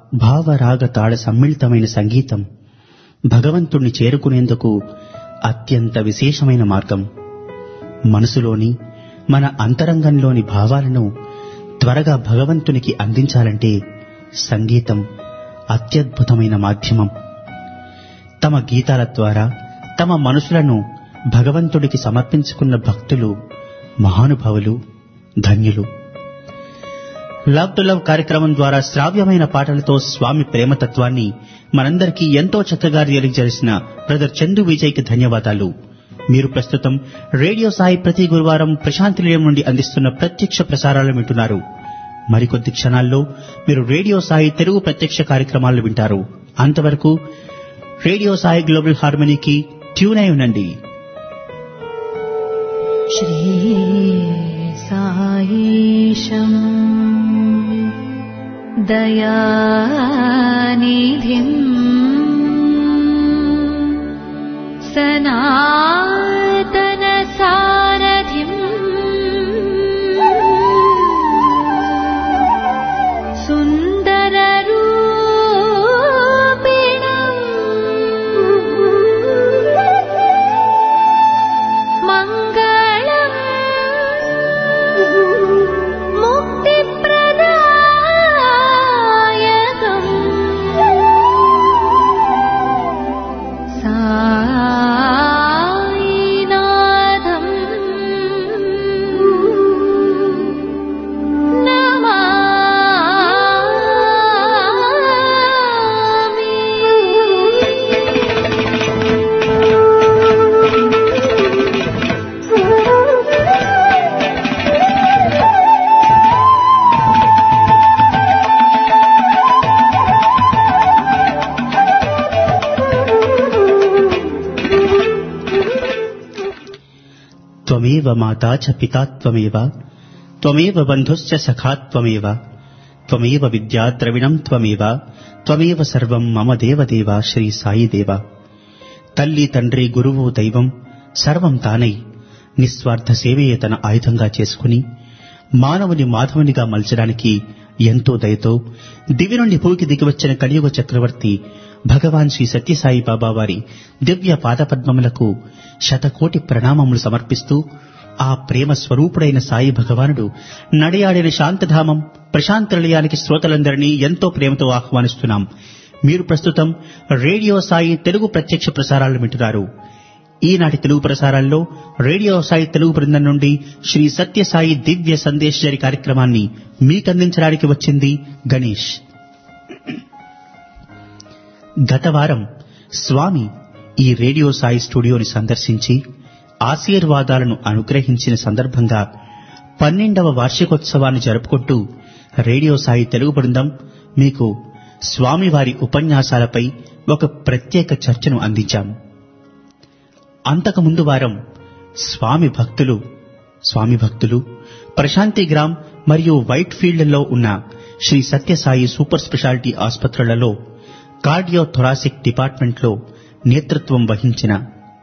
భావరాగ తాళ సమ్మిళితమైన సంగీతం భగవంతుణ్ణి చేరుకునేందుకు అత్యంత విశేషమైన మార్గం మనసులోని మన అంతరంగంలోని భావాలను త్వరగా భగవంతునికి అందించాలంటే సంగీతం అత్యద్భుతమైన మాధ్యమం తమ గీతాల ద్వారా తమ మనసులను భగవంతుడికి సమర్పించుకున్న భక్తులు మహానుభావులు ధన్యులు లవ్ టు లవ్ కార్యక్రమం ద్వారా శ్రావ్యమైన పాటలతో స్వామి ప్రేమతత్వాన్ని మనందరికీ ఎంతో చక్కగా తెలియజేసిన బ్రదర్ చందు విజయ్కి ధన్యవాదాలు మీరు ప్రస్తుతం రేడియో సాయి ప్రతి గురువారం ప్రశాంతి నిలయం నుండి అందిస్తున్న ప్రత్యక్ష ప్రసారాలు వింటున్నారు మరికొద్ది క్షణాల్లో మీరు రేడియో సాయి తెలుగు ప్రత్యక్ష కార్యక్రమాలు వింటారు అంతవరకు రేడియో సాయి గ్లోబల్ హార్మనీకి ట్యూన్ అయి ఉండండి श्रीसायीशम् दयानिधिम् सनातनसारथिम् सुन्दररूपिणम् मङ्गलम् मुक्तिप्रदायकम् सायिनाथम् త్వమేవ మాతా చ పితా త్వమేవ త్వమేవ బంధుశ్చ సఖా త్వమేవ త్వమేవ విద్యా ద్రవిణం త్వమేవ త్వమేవ సర్వం మమ దేవదేవ శ్రీ సాయి దేవ తల్లి తండ్రి గురువు దైవం సర్వం తానై నిస్వార్థ సేవయే తన ఆయుధంగా చేసుకుని మానవుని మాధవునిగా మలచడానికి ఎంతో దయతో దివి నుండి భూమికి దిగివచ్చిన కలియుగ చక్రవర్తి భగవాన్ శ్రీ సత్యసాయి బాబా వారి దివ్య పాదపద్మములకు శతకోటి ప్రణామములు సమర్పిస్తూ ఆ ప్రేమ స్వరూపుడైన సాయి భగవానుడు నడయాడిన శాంతధామం ప్రశాంత నిలయానికి శ్రోతలందరినీ ఎంతో ప్రేమతో ఆహ్వానిస్తున్నాం మీరు ప్రస్తుతం రేడియో సాయి తెలుగు ప్రత్యక్ష ప్రసారాలు వింటున్నారు ఈనాటి తెలుగు ప్రసారాల్లో రేడియో సాయి తెలుగు బృందం నుండి శ్రీ సత్యసాయి దివ్య సందేశజరి కార్యక్రమాన్ని మీకందించడానికి వచ్చింది గణేష్ గత వారం స్వామి ఈ రేడియో సాయి స్టూడియోని సందర్శించి ఆశీర్వాదాలను అనుగ్రహించిన సందర్భంగా పన్నెండవ వార్షికోత్సవాన్ని జరుపుకుంటూ రేడియో సాయి తెలుగు బృందం మీకు స్వామివారి ఉపన్యాసాలపై ఒక ప్రత్యేక చర్చను అందించాం అంతకుముందు వారం స్వామి భక్తులు స్వామి భక్తులు ప్రశాంతి గ్రామ్ మరియు వైట్ ఫీల్డ్లలో ఉన్న శ్రీ సత్యసాయి సూపర్ స్పెషాలిటీ ఆసుపత్రులలో కార్డియో థొరాసిక్ డిపార్ట్మెంట్లో నేతృత్వం వహించిన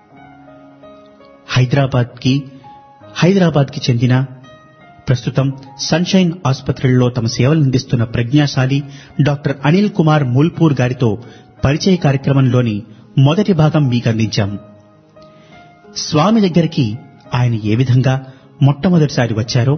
హైదరాబాద్ కి హైదరాబాద్ కి చెందిన ప్రస్తుతం సన్షైన్ ఆసుపత్రుల్లో తమ సేవలందిస్తున్న ప్రజ్ఞాశాలి డాక్టర్ అనిల్ కుమార్ మూల్పూర్ గారితో పరిచయ కార్యక్రమంలోని మొదటి భాగం మీకు అందించాం స్వామి దగ్గరికి ఆయన ఏ విధంగా మొట్టమొదటిసారి వచ్చారో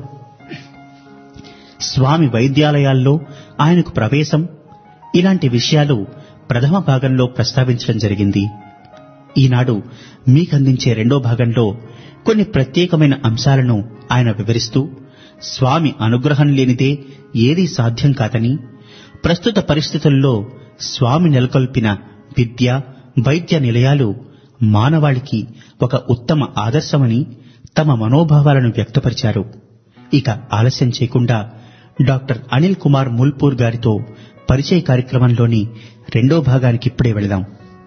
స్వామి వైద్యాలయాల్లో ఆయనకు ప్రవేశం ఇలాంటి విషయాలు ప్రథమ భాగంలో ప్రస్తావించడం జరిగింది ఈనాడు మీకందించే రెండో భాగంలో కొన్ని ప్రత్యేకమైన అంశాలను ఆయన వివరిస్తూ స్వామి అనుగ్రహం లేనిదే ఏదీ సాధ్యం కాదని ప్రస్తుత పరిస్థితుల్లో స్వామి నెలకొల్పిన విద్య వైద్య నిలయాలు మానవాళికి ఒక ఉత్తమ ఆదర్శమని తమ మనోభావాలను వ్యక్తపరిచారు ఇక ఆలస్యం చేయకుండా డాక్టర్ అనిల్ కుమార్ ముల్పూర్ గారితో పరిచయ కార్యక్రమంలోని రెండో భాగానికి ఇప్పుడే వెళదాం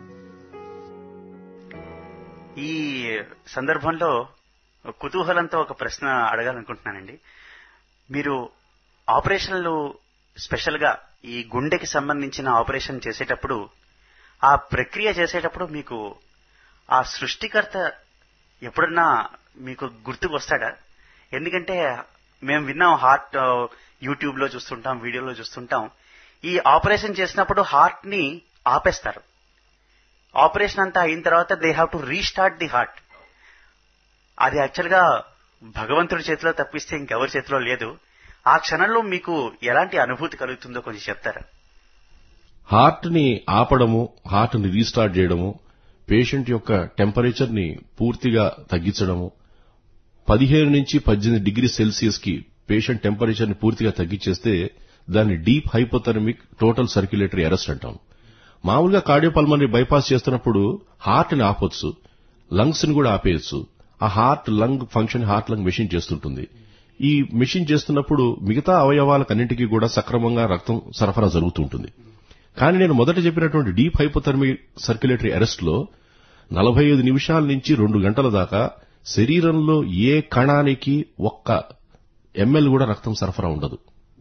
ఈ సందర్భంలో కుతూహలంతో ఒక ప్రశ్న అడగాలనుకుంటున్నానండి మీరు ఆపరేషన్లు స్పెషల్ గా ఈ గుండెకి సంబంధించిన ఆపరేషన్ చేసేటప్పుడు ఆ ప్రక్రియ చేసేటప్పుడు మీకు ఆ సృష్టికర్త ఎప్పుడన్నా మీకు గుర్తుకు వస్తాడా ఎందుకంటే మేము విన్నాం హార్ట్ యూట్యూబ్ లో చూస్తుంటాం వీడియోలో చూస్తుంటాం ఈ ఆపరేషన్ చేసినప్పుడు హార్ట్ ని ఆపేస్తారు ఆపరేషన్ అంతా అయిన తర్వాత they have to restart the heart అది యాక్చువల్ గా భగవంతుడి చేతిలో తప్పిస్తే ఇంకెవరి చేతిలో లేదు ఆ క్షణంలో మీకు ఎలాంటి అనుభూతి కలుగుతుందో కొంచెం చెప్తారా హార్ట్ ని ఆపడము హార్ట్ ని రీస్టార్ట్ చేయడము పేషెంట్ యొక్క టెంపరేచర్ ని పూర్తిగా తగ్గించడము పదిహేను నుంచి పద్దెనిమిది డిగ్రీ సెల్సియస్ కి పేషెంట్ టెంపరేచర్ ని పూర్తిగా తగ్గించేస్తే దాన్ని deep hypothermic total circulatory arrest అంటాం మామూలుగా కార్డియోపల్మనరీ బైపాస్ చేస్తున్నప్పుడు హార్ట్ ని ఆపొచ్చు లంగ్స్ ని కూడా ఆపేయచ్చు ఆ heart lung function heart lung machine చేస్తుంటుంది ఈ మెషిన్ చేస్తున్నప్పుడు మిగతా అవయవాలకన్నింటికీ కూడా సక్రమంగా రక్తం సరఫరా జరుగుతూ ఉంటుంది కానీ నేను మొదట చెప్పినటువంటి డీప్ హైపోథర్మిక్ సర్క్యులేటరీ అరెస్ట్ లో నలభై ఐదు నిమిషాల నుంచి రెండు గంటల దాకా శరీరంలో ఏ కణానికి ఒక్క ఎంఎల్ కూడా రక్తం సరఫరా ఉండదు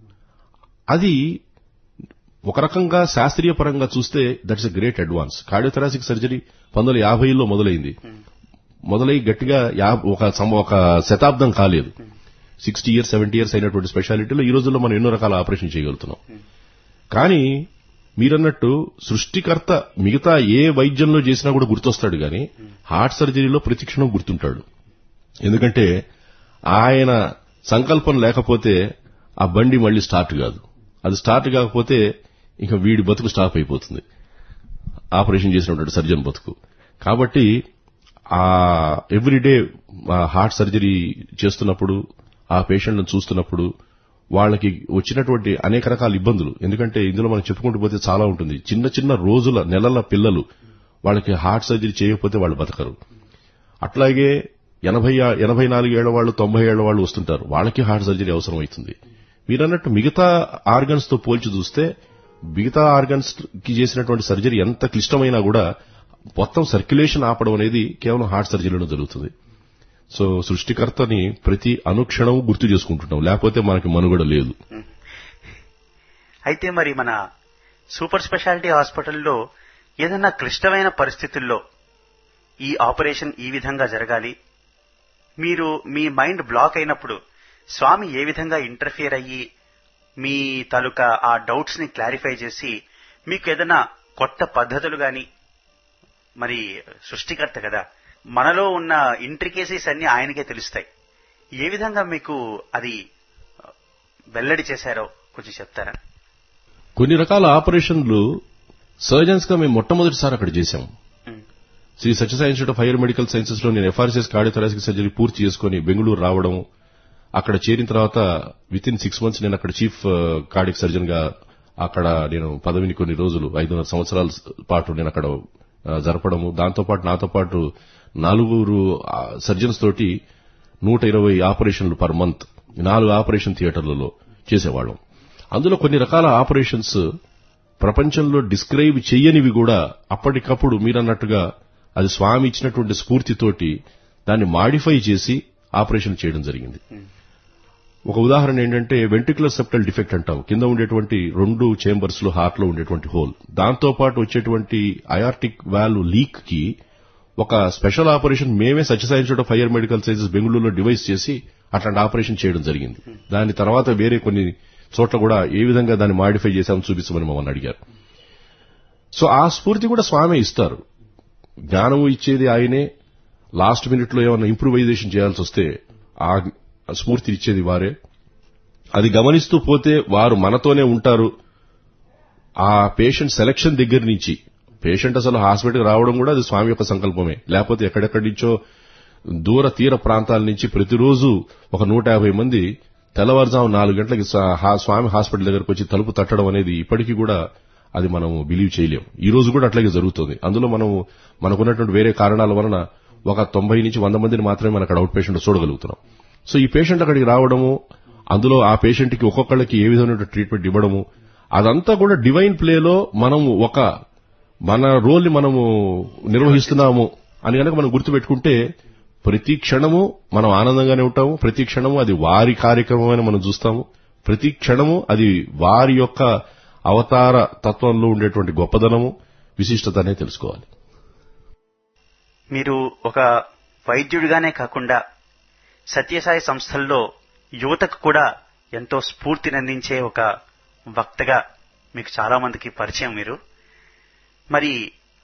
అది ఒక రకంగా శాస్త్రీయ పరంగా చూస్తే that's a great advance cardiothoracic surgery పంతొమ్మిది యాభైలో మొదలైంది మొదలై గట్టిగా యా- ఒక సం- ఒక శతాబ్దం కాలేదు సిక్స్టీ ఇయర్స్ సెవెంటీ ఇయర్స్ అయినటువంటి స్పెషాలిటీలో ఈ రోజుల్లో మనం ఎన్నో రకాల ఆపరేషన్ చేయగలుగుతున్నాం కానీ మీరన్నట్టు సృష్టికర్త మిగతా ఏ వైద్యంలో చేసినా కూడా గుర్తొస్తాడు గాని హార్ట్ సర్జరీలో ప్రతిక్షణం గుర్తుంటాడు ఎందుకంటే ఆయన సంకల్పం లేకపోతే ఆ బండి మళ్ళీ స్టార్ట్ కాదు అది స్టార్ట్ కాకపోతే ఇంకా వీడి బతుకు స్టాప్ అయిపోతుంది ఆపరేషన్ చేసినటువంటి సర్జన్ బతుకు కాబట్టి ఆ ఎవ్రీడే హార్ట్ సర్జరీ చేస్తున్నప్పుడు ఆ పేషెంట్లను చూస్తున్నప్పుడు వాళ్ళకి వచ్చినటువంటి అనేక రకాల ఇబ్బందులు ఎందుకంటే ఇందులో మనం చెప్పుకుంటూ పోతే చాలా ఉంటుంది చిన్న చిన్న రోజుల నెలల పిల్లలు వాళ్ళకి హార్ట్ సర్జరీ చేయకపోతే వాళ్ళు బతకరు అట్లాగే ఎనభై ఎనభై నాలుగు ఏళ్ల వాళ్ళు తొంభై ఏళ్ల వాళ్ళు వస్తుంటారు వాళ్ళకి హార్ట్ సర్జరీ అవసరం అవుతుంది మీరన్నట్టు మిగతా ఆర్గన్స్ తో పోల్చి చూస్తే మిగతా ఆర్గన్స్ కి చేసినటువంటి సర్జరీ ఎంత క్లిష్టమైనా కూడా మొత్తం సర్క్యులేషన్ ఆపడం అనేది కేవలం హార్ట్ సర్జరీలో జరుగుతుంది సో సృష్టికర్తని ప్రతి అనుక్షణం గుర్తు చేసుకుంటుంటాం లేకపోతే మనకి మనుగడ లేదు అయితే మరి మన సూపర్ స్పెషాలిటీ హాస్పిటల్లో ఏదైనా క్లిష్టమైన పరిస్థితుల్లో ఈ ఆపరేషన్ ఈ విధంగా జరగాలి మీరు మీ మైండ్ బ్లాక్ అయినప్పుడు స్వామి ఏ విధంగా ఇంటర్ఫియర్ అయ్యి మీ తాలూకా ఆ డౌట్స్ ని క్లారిఫై చేసి మీకు ఏదైనా కొత్త పద్ధతులు గాని మరి సృష్టికర్త కదా మనలో ఉన్న ఇంట్రికేసీస్ అన్ని ఆయనకే తెలుస్తాయి ఏ విధంగా మీకు అది ఆ, వెల్లడి చేశారో కొంచెం చెప్తారా కొన్ని రకాల ఆపరేషన్లు సర్జన్స్ గా మేము మొట్టమొదటిసారి అక్కడ చేశాం um, Shri Sathya Sai institute of higher medical sciences లో నేను ఎఫ్ఆర్సీఎస్ కార్డియోథెరాసిక్ సర్జరీ పూర్తి చేసుకుని బెంగళూరు రావడం అక్కడ చేరిన తర్వాత విత్ ఇన్ సిక్స్ మంత్స్ నేను అక్కడ చీఫ్ కార్డియక్ సర్జన్ గా అక్కడ నేను పదవిని కొన్ని రోజులు ఐదున్నర సంవత్సరాల పాటు నేను అక్కడ ఆ, జరపడము దాంతో పాటు నాతో పాటు నలుగురు సర్జన్స్ తోటి నూట ఇరవై ఆపరేషన్లు పర్ మంత్ నాలుగు ఆపరేషన్ థియేటర్లలో చేసేవాళ్ళం అందులో కొన్ని రకాల ఆపరేషన్స్ ప్రపంచంలో డిస్క్రైబ్ చెయ్యనివి కూడా అప్పటికప్పుడు మీరన్నట్టుగా అది స్వామి ఇచ్చినటువంటి స్ఫూర్తితోటి దాన్ని మాడిఫై చేసి ఆపరేషన్ చేయడం జరిగింది ఒక ఉదాహరణ ఏంటంటే వెంట్రికులర్ సెప్టల్ డిఫెక్ట్ అంటాం కింద ఉండేటువంటి రెండు చేంబర్స్ లో హార్ట్ లో ఉండేటువంటి హోల్ దాంతో పాటు వచ్చేటువంటి అయార్టిక్ వాల్వ్ లీక్ కి ఒక స్పెషల్ ఆపరేషన్ మేమే Sathya Sai institute of higher medical sciences బెంగళూరులో డివైస్ చేసి అట్లాంటి ఆపరేషన్ చేయడం జరిగింది దాని తర్వాత వేరే కొన్ని చోట్ల కూడా ఏ విధంగా దాన్ని మాడిఫై చేశామని చూపించమని మమ్మల్ని అడిగారు సో ఆ స్ఫూర్తి కూడా స్వామి ఇస్తారు జ్ఞానము ఇచ్చేది ఆయనే లాస్ట్ మినిట్ లో ఏమైనా ఇంప్రూవైజేషన్ చేయాల్సి వస్తే ఆ స్ఫూర్తి ఇచ్చేది వారే అది గమనిస్తూ పోతే వారు మనతోనే ఉంటారు ఆ పేషెంట్ సెలక్షన్ దగ్గర నుంచి పేషెంట్ అసలు హాస్పిటల్కి రావడం కూడా అది స్వామి యొక్క సంకల్పమే లేకపోతే ఎక్కడెక్కడి నుంచో దూర తీర ప్రాంతాల నుంచి ప్రతిరోజు ఒక నూట యాభై మంది తెల్లవారుజాము నాలుగు గంటలకి స్వా- హా- స్వామి హాస్పిటల్ దగ్గరకు వచ్చి తలుపు తట్టడం అనేది ఇప్పటికీ కూడా అది మనం బిలీవ్ చేయలేం ఈ రోజు కూడా అట్లాగే జరుగుతుంది అందులో మనం మనకున్నటువంటి వేరే కారణాల వలన ఒక తొంభై నుంచి వంద మందిని మాత్రమే మన అక్కడ అవుట్ పేషెంట్ చూడగలుగుతున్నాం సో ఈ పేషెంట్ అక్కడికి రావడము అందులో ఆ పేషెంట్ కి ఒక్కొక్కళ్ళకి ఏ విధమైన ట్రీట్మెంట్ ఇవ్వడము అదంతా కూడా డివైన్ ప్లేలో మనం ఒక మన రోల్ ని మనము నిర్వహిస్తున్నాము అని కనుక మనం గుర్తుపెట్టుకుంటే ప్రతి క్షణము మనం ఆనందంగానే ఉంటాము ప్రతి క్షణము అది వారి కార్యక్రమం అని మనం చూస్తాము ప్రతి క్షణము అది వారి యొక్క అవతార తత్వంలో ఉండేటువంటి గొప్పదనము విశిష్టత అనే తెలుసుకోవాలి మీరు ఒక వైద్యుడిగానే కాకుండా సత్యసాయి సంస్థల్లో యువతకు కూడా ఎంతో స్ఫూర్తినందించే ఒక వక్తగా మీకు చాలా మందికి పరిచయం మీరు మరి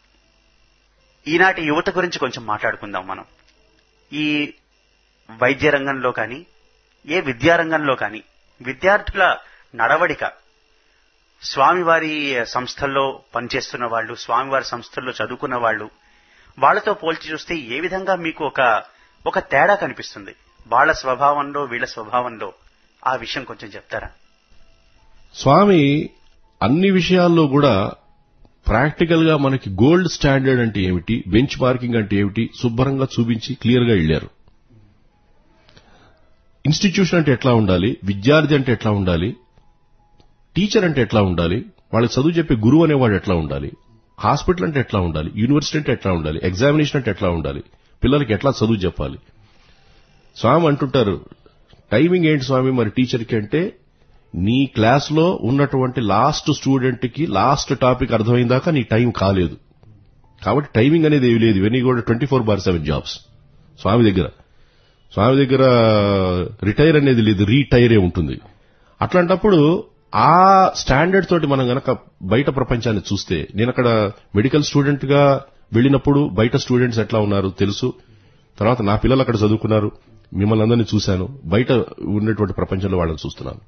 ఈనాటి యువత గురించి కొంచెం మాట్లాడుకుందాం మనం ఈ వైద్య రంగంలో కానీ ఏ విద్యారంగంలో కానీ విద్యార్థుల నడవడిక స్వామివారి సంస్థల్లో పనిచేస్తున్న వాళ్ళు స్వామివారి సంస్థల్లో చదువుకున్న వాళ్ళు వాళ్ళతో పోల్చి చూస్తే ఏ విధంగా మీకు ఒక ఒక తేడా కనిపిస్తుంది వాళ్ళ స్వభావంలో వీళ్ళ స్వభావంలో ఆ విషయం కొంచెం చెప్తారా స్వామి అన్ని విషయాల్లో కూడా ప్రాక్టికల్ గా మనకి గోల్డ్ స్టాండర్డ్ అంటే ఏమిటి బెంచ్ మార్కింగ్ అంటే ఏమిటి శుభ్రంగా చూపించి క్లియర్ గా వెళ్ళారు ఇన్స్టిట్యూషన్ అంటే ఎట్లా ఉండాలి విద్యార్థి అంటే ఎట్లా ఉండాలి టీచర్ అంటే ఎట్లా ఉండాలి వాళ్ళకి చదువు చెప్పే గురువు అనేవాడు ఎట్లా ఉండాలి హాస్పిటల్ అంటే ఎట్లా ఉండాలి యూనివర్సిటీ అంటే ఎట్లా ఉండాలి ఎగ్జామినేషన్ అంటే ఎట్లా ఉండాలి పిల్లలకి ఎట్లా చదువు చెప్పాలి స్వామి అంటుంటారు టైమింగ్ ఏంటి స్వామి మరి టీచర్కి అంటే నీ క్లాస్లో ఉన్నటువంటి లాస్ట్ స్టూడెంట్కి లాస్ట్ టాపిక్ అర్థమైందాకా నీ టైం కాలేదు కాబట్టి టైమింగ్ అనేది ఏమి లేదు ఇవన్నీ కూడా twenty four by seven jobs Swami దగ్గర స్వామి దగ్గర రిటైర్ అనేది లేదు రీటైరే ఉంటుంది అట్లాంటప్పుడు ఆ స్టాండర్డ్ తోటి మనం గనక బయట ప్రపంచాన్ని చూస్తే నేను అక్కడ మెడికల్ స్టూడెంట్ గా వెళ్ళినప్పుడు బయట స్టూడెంట్స్ ఎట్లా ఉన్నారు తెలుసు తర్వాత నా పిల్లలు అక్కడ చదువుకున్నారు మిమ్మల్ని అందరినీ చూశాను బయట ఉన్నటువంటి ప్రపంచంలో వాళ్ళని చూస్తున్నాను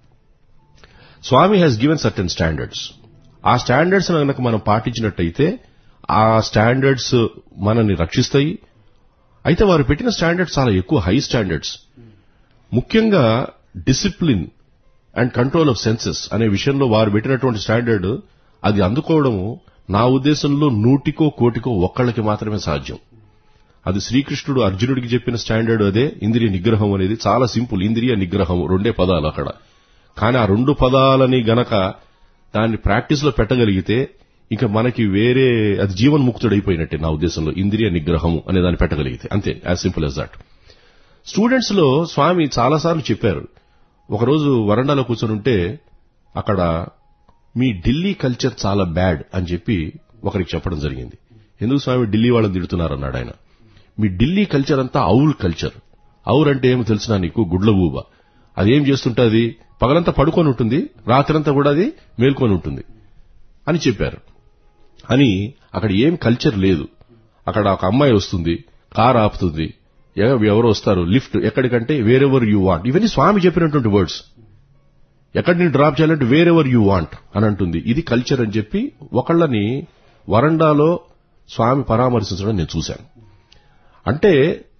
Swami has given certain standards ఆ స్టాండర్డ్స్ కనుక మనం పాటించినట్టయితే ఆ స్టాండర్డ్స్ మనల్ని రక్షిస్తాయి అయితే వారు పెట్టిన స్టాండర్డ్స్ చాలా ఎక్కువ హై స్టాండర్డ్స్ ముఖ్యంగా discipline and control of senses అనే విషయంలో వారు పెట్టినటువంటి స్టాండర్డ్ అది అందుకోవడము నా ఉద్దేశంలో నూటికో కోటికో ఒక్కళ్ళకి మాత్రమే సాధ్యం అది శ్రీకృష్ణుడు అర్జునుడికి చెప్పిన స్టాండర్డ్ అదే ఇంద్రియ నిగ్రహం అనేది చాలా సింపుల్ ఇంద్రియ నిగ్రహం రెండే పదాలు అక్కడ కానీ ఆ రెండు పదాలని గనక దాన్ని ప్రాక్టీస్ లో పెట్టగలిగితే ఇంకా మనకి వేరే అది జీవన్ముక్తుడైపోయినట్టే నా ఉద్దేశంలో ఇంద్రియ నిగ్రహము అనే దాన్ని పెట్టగలిగితే అంతే as simple as that students లో స్వామి చాలాసార్లు చెప్పారు ఒకరోజు వరండాలో కూర్చొని ఉంటే అక్కడ మీ ఢిల్లీ కల్చర్ చాలా బ్యాడ్ అని చెప్పి ఒకరికి చెప్పడం జరిగింది ఎందుకు స్వామి ఢిల్లీ వాళ్ళని తిడుతున్నారన్నాడు ఆయన మీ ఢిల్లీ కల్చర్ అంతా ఔల్ కల్చర్ ఔర్ అంటే ఏమో తెలిసినా నీకు గుడ్ల ఊబ అదేం చేస్తుంటది పగలంతా పడుకొని ఉంటుంది రాత్రంతా కూడా అది మేల్కొని ఉంటుంది అని చెప్పారు అని అక్కడ ఏం కల్చర్ లేదు అక్కడ ఒక అమ్మాయి వస్తుంది కార్ ఆపుతుంది ఎవ- ఎవరు వస్తారు లిఫ్ట్ ఎక్కడికంటే వేరెవర్ యూ వాంట్ ఇవన్నీ స్వామి చెప్పినటువంటి వర్డ్స్ ఎక్కడి నుంచి డ్రాప్ చేయాలంటే వేరెవర్ యూ వాంట్ అని అంటుంది ఇది కల్చర్ అని చెప్పి ఒకళ్ళని వరండాలో స్వామి పరామర్శించడం నేను చూశాను అంటే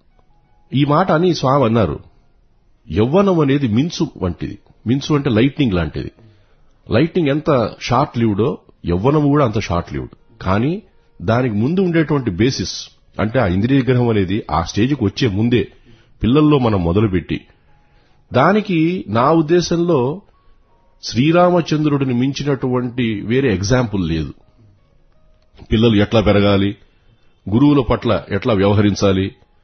ఈ మాట అని స్వామి అన్నారు యవ్వనం అనేది మిన్సు వంటిది మిన్సు అంటే లైట్నింగ్ లాంటిది లైట్నింగ్ ఎంత షార్ట్ లివ్డో యవ్వనం కూడా అంత షార్ట్ లివ్డ్ కానీ దానికి ముందు ఉండేటువంటి బేసిస్ అంటే ఆ ఇంద్రియ నిగ్రహం అనేది ఆ స్టేజ్కి వచ్చే ముందే పిల్లల్లో మనం మొదలుపెట్టి దానికి నా ఉద్దేశంలో శ్రీరామచంద్రుడిని మించినటువంటి వేరే ఎగ్జాంపుల్ లేదు పిల్లలు ఎట్లా పెరగాలి గురువుల పట్ల ఎట్లా వ్యవహరించాలి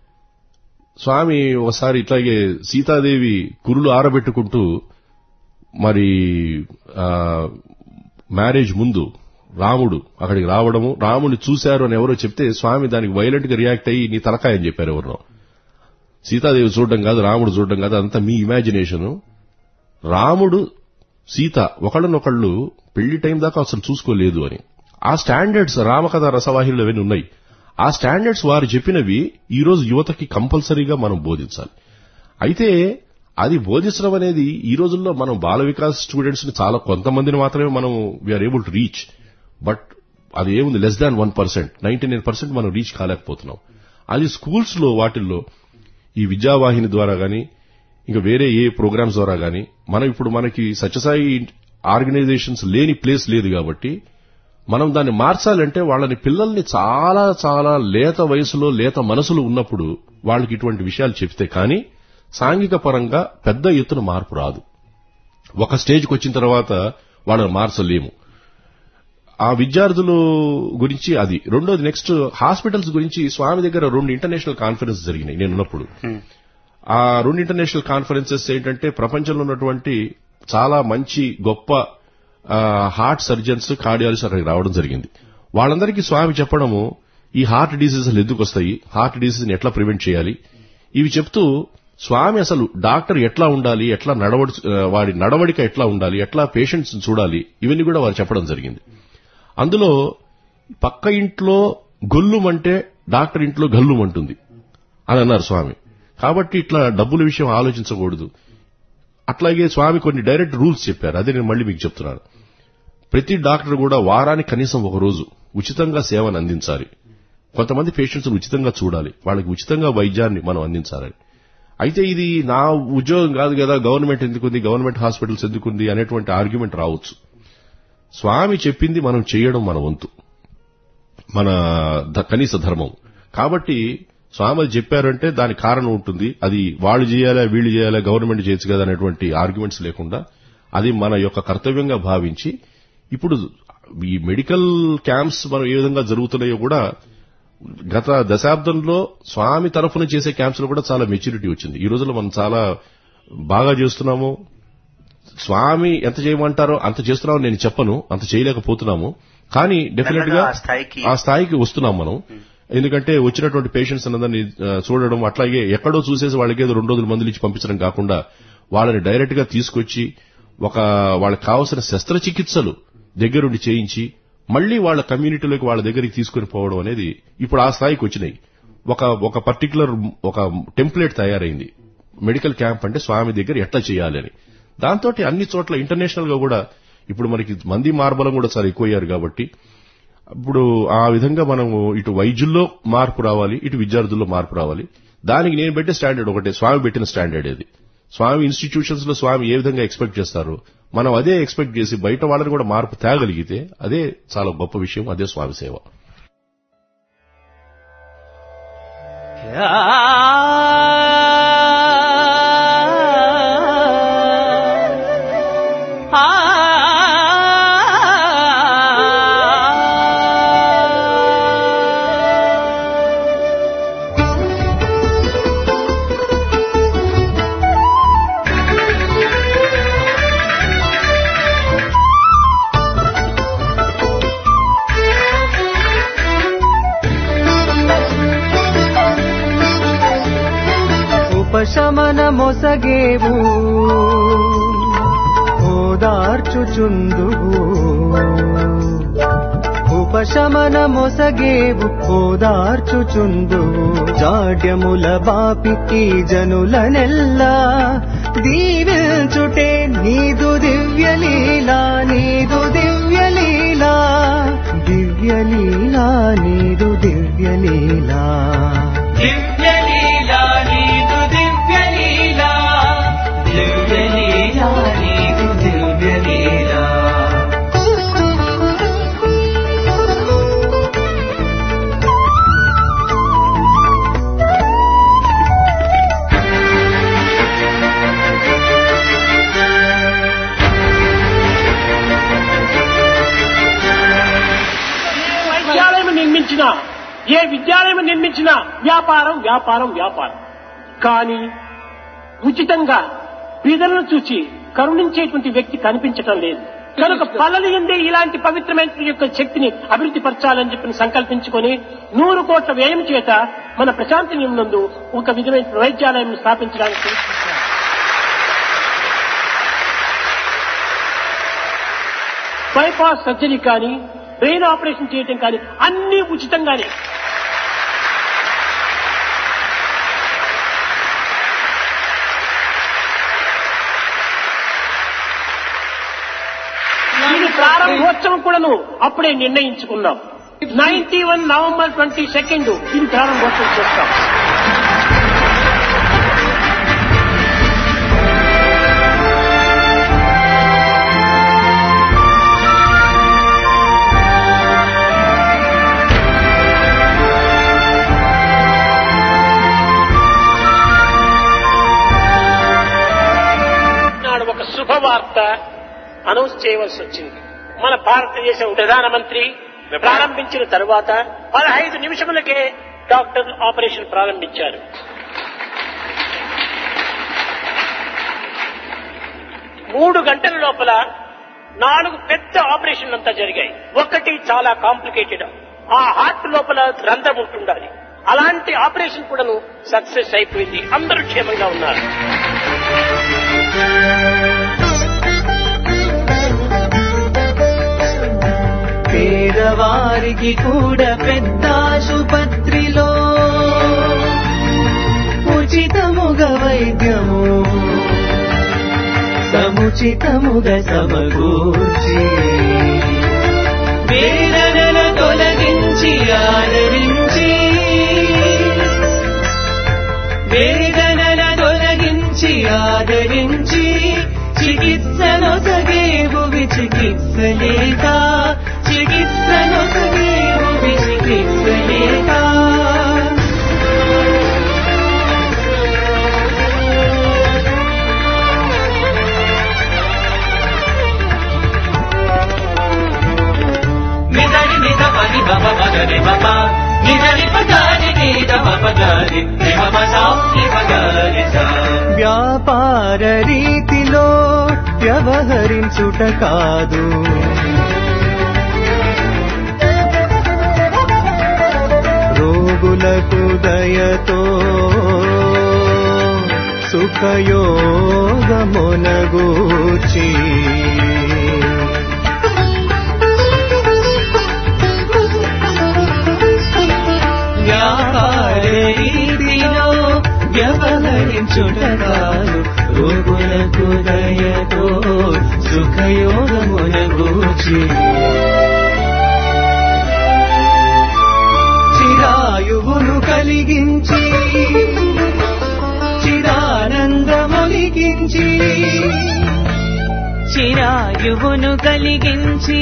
స్వామి ఒకసారి ఇట్లాగే సీతాదేవి కురులు ఆరబెట్టుకుంటూ మరి ఆ, మ్యారేజ్ ముందు రాముడు అక్కడికి రావడము రాముడిని చూశారు అని ఎవరో చెప్తే స్వామి దానికి వైలెంట్ గా రియాక్ట్ అయ్యి నీ తలకాయ అని చెప్పారు ఎవరినో సీతాదేవి చూడడం కాదు రాముడు చూడడం కాదు అదంతా మీ ఇమాజినేషన్ రాముడు సీత ఒకళ్ళనొకళ్ళు పెళ్లి టైం దాకా అసలు చూసుకోలేదు అని ఆ స్టాండర్డ్స్ రామకథ రసవాహినులు అవన్నీ ఉన్నాయి ఆ స్టాండర్డ్స్ వారు చెప్పినవి ఈ రోజు యువతకి కంపల్సరీగా మనం బోధించాలి అయితే అది బోధించడం అనేది ఈ రోజుల్లో మనం బాల వికాస్ స్టూడెంట్స్ ని చాలా కొంతమందిని మాత్రమే మనం we are able to reach but అది ఏముంది less than one percent ninety nine percent మనం రీచ్ కాలేకపోతున్నాం అది స్కూల్స్ లో వాటిల్లో ఈ విద్యావాహిని ద్వారా గాని ఇంకా వేరే ఏ ప్రోగ్రామ్స్ ద్వారా గాని మనం ఇప్పుడు మనకి సత్యసాయి ఆర్గనైజేషన్స్ లేని ప్లేస్ లేదు కాబట్టి మనం దాన్ని మార్చాలంటే వాళ్ళని పిల్లల్ని చాలా చాలా లేత వయసులో లేత మనసులు ఉన్నప్పుడు వాళ్ళకి ఇటువంటి విషయాలు చెప్తే కానీ సాంఘిక పరంగా పెద్ద ఎత్తున మార్పు రాదు ఒక స్టేజ్కి వచ్చిన తర్వాత వాళ్ళని మార్చలేము ఆ విద్యార్థులు గురించి అది రెండోది నెక్స్ట్ హాస్పిటల్స్ గురించి స్వామి దగ్గర రెండు ఇంటర్నేషనల్ కాన్ఫరెన్స్ జరిగినాయి నేనున్నప్పుడు ఆ రెండు ఇంటర్నేషనల్ కాన్ఫరెన్సెస్ ఏంటంటే ప్రపంచంలో ఉన్నటువంటి చాలా మంచి గొప్ప ఆ, హార్ట్ సర్జన్స్ కార్డియాలజిస్ట్ అక్కడికి రావడం జరిగింది వాళ్ళందరికీ స్వామి చెప్పడము ఈ హార్ట్ డిసీజెస్ ఎందుకు వస్తాయి హార్ట్ డిసీజ్ ఎట్లా ప్రివెంట్ చేయాలి ఇవి చెప్తూ స్వామి అసలు డాక్టర్ ఎట్లా ఉండాలి ఎట్లా నడవడి వాడి నడవడిక ఎట్లా ఉండాలి ఎట్లా పేషెంట్స్ చూడాలి ఇవన్నీ కూడా వారు చెప్పడం జరిగింది అందులో పక్క ఇంట్లో గొల్లుమంటే డాక్టర్ ఇంట్లో గల్లుమంటుంది అని అన్నారు స్వామి కాబట్టి ఇట్లా డబ్బుల విషయం ఆలోచించకూడదు అట్లాగే స్వామి కొన్ని డైరెక్ట్ రూల్స్ చెప్పారు అదే నేను మళ్ళీ మీకు చెప్తున్నాను ప్రతి డాక్టర్ కూడా వారానికి కనీసం ఒక రోజు ఉచితంగా సేవను అందించాలి కొంతమంది పేషెంట్స్ ఉచితంగా చూడాలి వాళ్ళకి ఉచితంగా వైద్యాన్ని మనం అందించాలి అయితే ఇది నా ఉద్యోగం కాదు కదా గవర్నమెంట్ ఎందుకుంది గవర్నమెంట్ హాస్పిటల్స్ ఎందుకుంది అనేటువంటి ఆర్గ్యుమెంట్ రావచ్చు స్వామి చెప్పింది మనం చేయడం మన వంతు మన ద- కనీస ధర్మం కాబట్టి స్వామి అది చెప్పారంటే దాని కారణం ఉంటుంది అది వాళ్ళు చేయాలా వీళ్ళు చేయాలా గవర్నమెంట్ చేయొచ్చు కదా అనేటువంటి ఆర్గ్యుమెంట్స్ లేకుండా అది మన యొక్క కర్తవ్యంగా భావించి ఇప్పుడు ఈ మెడికల్ క్యాంప్స్ మనం ఏ విధంగా జరుగుతున్నాయో కూడా గత దశాబ్దంలో స్వామి తరఫున చేసే క్యాంప్స్ లో కూడా చాలా మెచ్యూరిటీ వచ్చింది ఈ రోజుల్లో మనం చాలా బాగా చేస్తున్నాము స్వామి ఎంత చేయమంటారో అంత చేస్తున్నామని నేను చెప్పను అంత చేయలేకపోతున్నాము కానీ డెఫినెట్ గా మెల్లగా ఆ స్థాయికి- ఆ స్థాయికి వస్తున్నాం మనం ఎందుకంటే వచ్చినటువంటి పేషెంట్స్ అందరినీ ఆ, చూడడం అట్లాగే ఎక్కడో చూసేసి వాళ్ళకి ఏదో రెండు రోజులు మందులు ఇచ్చి పంపించడం కాకుండా వాళ్ళని డైరెక్ట్ గా తీసుకొచ్చి ఒక వాళ్ళకి కావాల్సిన శస్త్రచికిత్సలు దగ్గరుండి చేయించి మళ్లీ వాళ్ళ కమ్యూనిటీలోకి వాళ్ళ దగ్గరికి తీసుకుని పోవడం అనేది ఇప్పుడు ఆ స్థాయికి వచ్చినాయి ఒక ఒక పర్టికులర్ ఒక టెంప్లెట్ తయారైంది మెడికల్ క్యాంప్ అంటే స్వామి దగ్గర ఎట్లా చేయాలి అని దాంతో అన్ని చోట్ల ఇంటర్నేషనల్ గా కూడా ఇప్పుడు మనకి మంది మార్బలం కూడా చాలా ఎక్కువయ్యారు కాబట్టి ఇప్పుడు ఆ విధంగా మనము ఇటు వైద్యుల్లో మార్పు రావాలి ఇటు విద్యార్థుల్లో మార్పు రావాలి దానికి నేను పెట్టే స్టాండర్డ్ ఒకటే స్వామి పెట్టిన స్టాండర్డ్ ఇది స్వామి ఇన్స్టిట్యూషన్స్ లో స్వామి ఏ విధంగా ఎక్స్పెక్ట్ చేస్తారు మనం అదే ఎక్స్పెక్ట్ చేసి బయట వాళ్ళని కూడా మార్పు తేగలిగితే అదే చాలా గొప్ప విషయం అదే స్వామి సేవ ఉపశమನ ಮೊಸಗೇವು ಓದಾರ್ಚುಚುಂದುವು ఉపశమన మొసగేవు ఓదార్చుచుందువు జాడ్యముల బాపి ఈ జనులనెల్లా దీవించుటే నీదు దివ్యలీలా నీదు దివ్యలీలా దివ్యలీలా నీదు దివ్యలీలా దివ్యలీలా నీదు దివ్యలీలా దివ్యలీలా నీదు దివ్యలీలా విద్యాలయం నిర్మించినా ఏ విద్యాలయం నిర్మించినా వ్యాపారం వ్యాపారం వ్యాపారం కానీ ఉచితంగా బీదలను చూచి కరుణించేటువంటి వ్యక్తి కనిపించటం లేదు కనుక పల్లలు ఎందే ఇలాంటి పవిత్రమైన యొక్క శక్తిని అభివృద్ధి పరచాలని చెప్పి సంకల్పించుకొని నూరు కోట్ల వ్యయం చేత మన ప్రశాంతి నందు ఒక విధమైన వైద్యాలయం స్థాపించడానికి ప్రయత్నించారు. బైపాస్ సర్జరీ కానీ బ్రెయిన్ ఆపరేషన్ చేయటం కానీ అన్ని ఉచితంగానే దీని ప్రారంభోత్సవం కూడాను అప్పుడే నిర్ణయించుకున్నాం ninety one November twenty second ఇది ప్రారంభోత్సవం చేస్తాం నాడు ఒక శుభవార్త అనౌన్స్ చేయవలసి వచ్చింది మన భారతదేశం ప్రధానమంత్రి ప్రారంభించిన తరువాత పదహైదు నిమిషములకే డాక్టర్ ఆపరేషన్ ప్రారంభించారు మూడు గంటల లోపల నాలుగు పెద్ద ఆపరేషన్లు అంతా జరిగాయి ఒకటి చాలా కాంప్లికేటెడ్ ఆ హార్ట్ లోపల రంధ్రం ఉంటుండాలి అలాంటి ఆపరేషన్ కూడాను సక్సెస్ అయిపోయింది అందరూ క్షేమంగా ఉన్నారు పేదవారికి కూడా పెద్ద ఆసుపత్రిలో ఉచితముగా వైద్యము సముచితముగా సమకూర్చి వేదనల తొలగించి ఆదరించి వేదనల తొలగించి ఆదరించి చికిత్సను సగేవు చికిత్స లేక చికిత్సను సగేవు చికిత్స లేక నిజని నిజ పని బబ మగరి బబ నిజని పదాని నీద బబ గరి బబ సాకి పగరి వ్యాపార రీతిలో వ్యవహరించుట కాదు రోగులకు దయతో సుఖయోగమునగూర్చి వ్యాపార రీతిలో వ్యవహరించుట కాదు రోగులకు దయతో సుఖయోగమునగూర్చి చిరాయువును కలిగించి చిరానందమొలిగించి చిరాయువును కలిగించి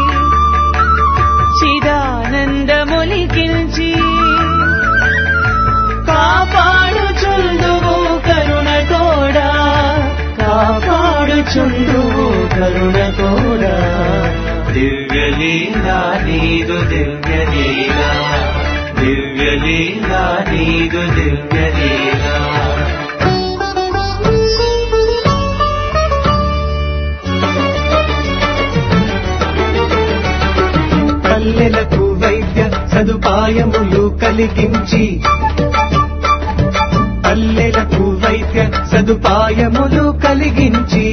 చిదానందములికించి కాపాడుచుందువు కరుణ తోడా కాపాడుచుందువు కరుణ తోడా దివ్యలీలా నీదు దివ్యలీలా దివ్యలీలా నీదు దివ్యలీలా పల్లెలకు వైద్య సదుపాయములు కలిగించి పల్లెలకు వైద్య సదుపాయములు కలిగించి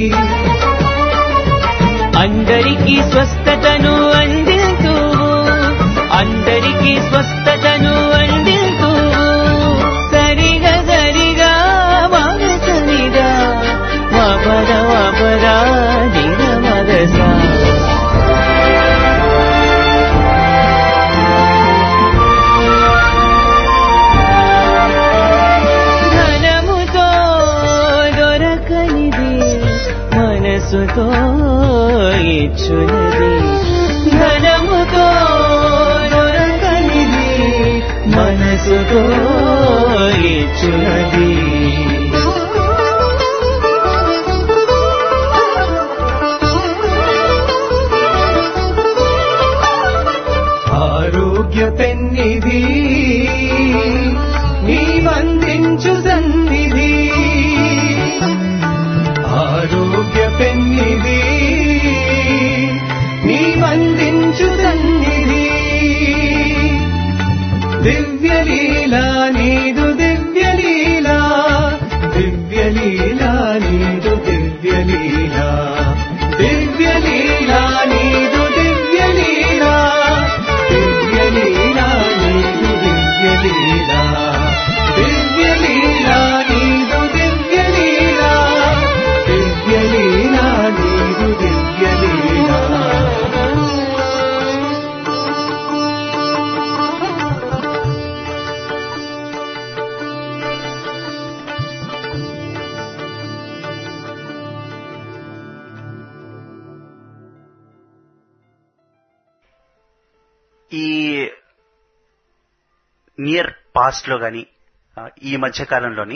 అందరికీ స్వస్థతను అందిస్తూ అందరికీ స్వస్థతను అందిస్తూ సరిగా సరిగా మగసరిగా వపర వపరా నిగ మగసా ధనముతో దొరకనిది మనసుతో ఇచ్చునది ధనముతో దొరకనిది మనసుతో ఇచ్చునది ఆరోగ్య పెన్నిధి నీవందించు సన్నిధి ఆరోగ్య పెన్నిధి నీవందించు సన్నిధి దివ్యలీలా నీదు దివ్యలీలా దివ్యలీలా నీదు దివ్యలీలా దివ్యలీలా నీదు దివ్యలీలా దివ్యలీలా నీదు దివ్యలీలా దివ్యలీలా నీదు దివ్యలీలా దివ్యలీలా నీదు దివ్యలీలా ఈ నియర్ పాస్ట్ లో గాని ఆ, ఈ మధ్య కాలంలోని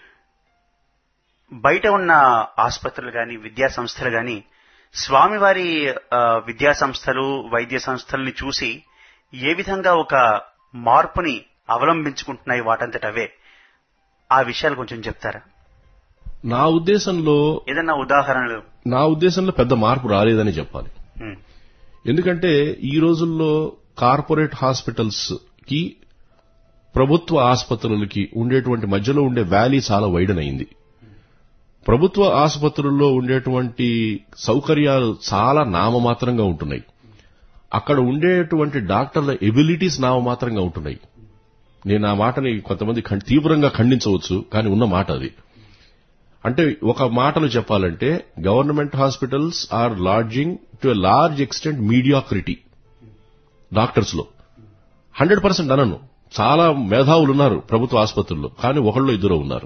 బయట ఉన్న ఆసుపత్రులు గాని విద్యా సంస్థలు గాని స్వామివారి ఆ, విద్యా సంస్థలు వైద్య సంస్థల్ని చూసి ఏ విధంగా ఒక మార్పుని అవలంబించుకుంటున్నాయి వాటంతటవే ఆ విషయాలు కొంచెం చెప్తారా నా ఉద్దేశంలో ఏదన్నా ఉదాహరణలు నా ఉద్దేశంలో పెద్ద మార్పు రాలేదని చెప్పాలి ఉమ్, ఎందుకంటే ఈ రోజుల్లో కార్పొరేట్ హాస్పిటల్స్ కి ప్రభుత్వ ఆసుపత్రులకి ఉండేటువంటి మధ్యలో ఉండే వ్యాలీ చాలా వైడన్ అయింది ప్రభుత్వ ఆసుపత్రుల్లో ఉండేటువంటి సౌకర్యాలు చాలా నామమాత్రంగా ఉంటున్నాయి అక్కడ ఉండేటువంటి డాక్టర్ల ఎబిలిటీస్ నామమాత్రంగా ఉంటున్నాయి నేను ఆ మాటని కొంతమంది ఖండ్- తీవ్రంగా ఖండించవచ్చు కానీ ఉన్న మాట అది అంటే ఒక మాటలో చెప్పాలంటే government hospitals are lodging to a large extent mediocrity doctors లో హండ్రెడ్ పర్సెంట్ అనను చాలా మేధావులు ఉన్నారు ప్రభుత్వ ఆసుపత్రుల్లో కానీ ఒకళ్ళు ఇద్దరు ఉన్నారు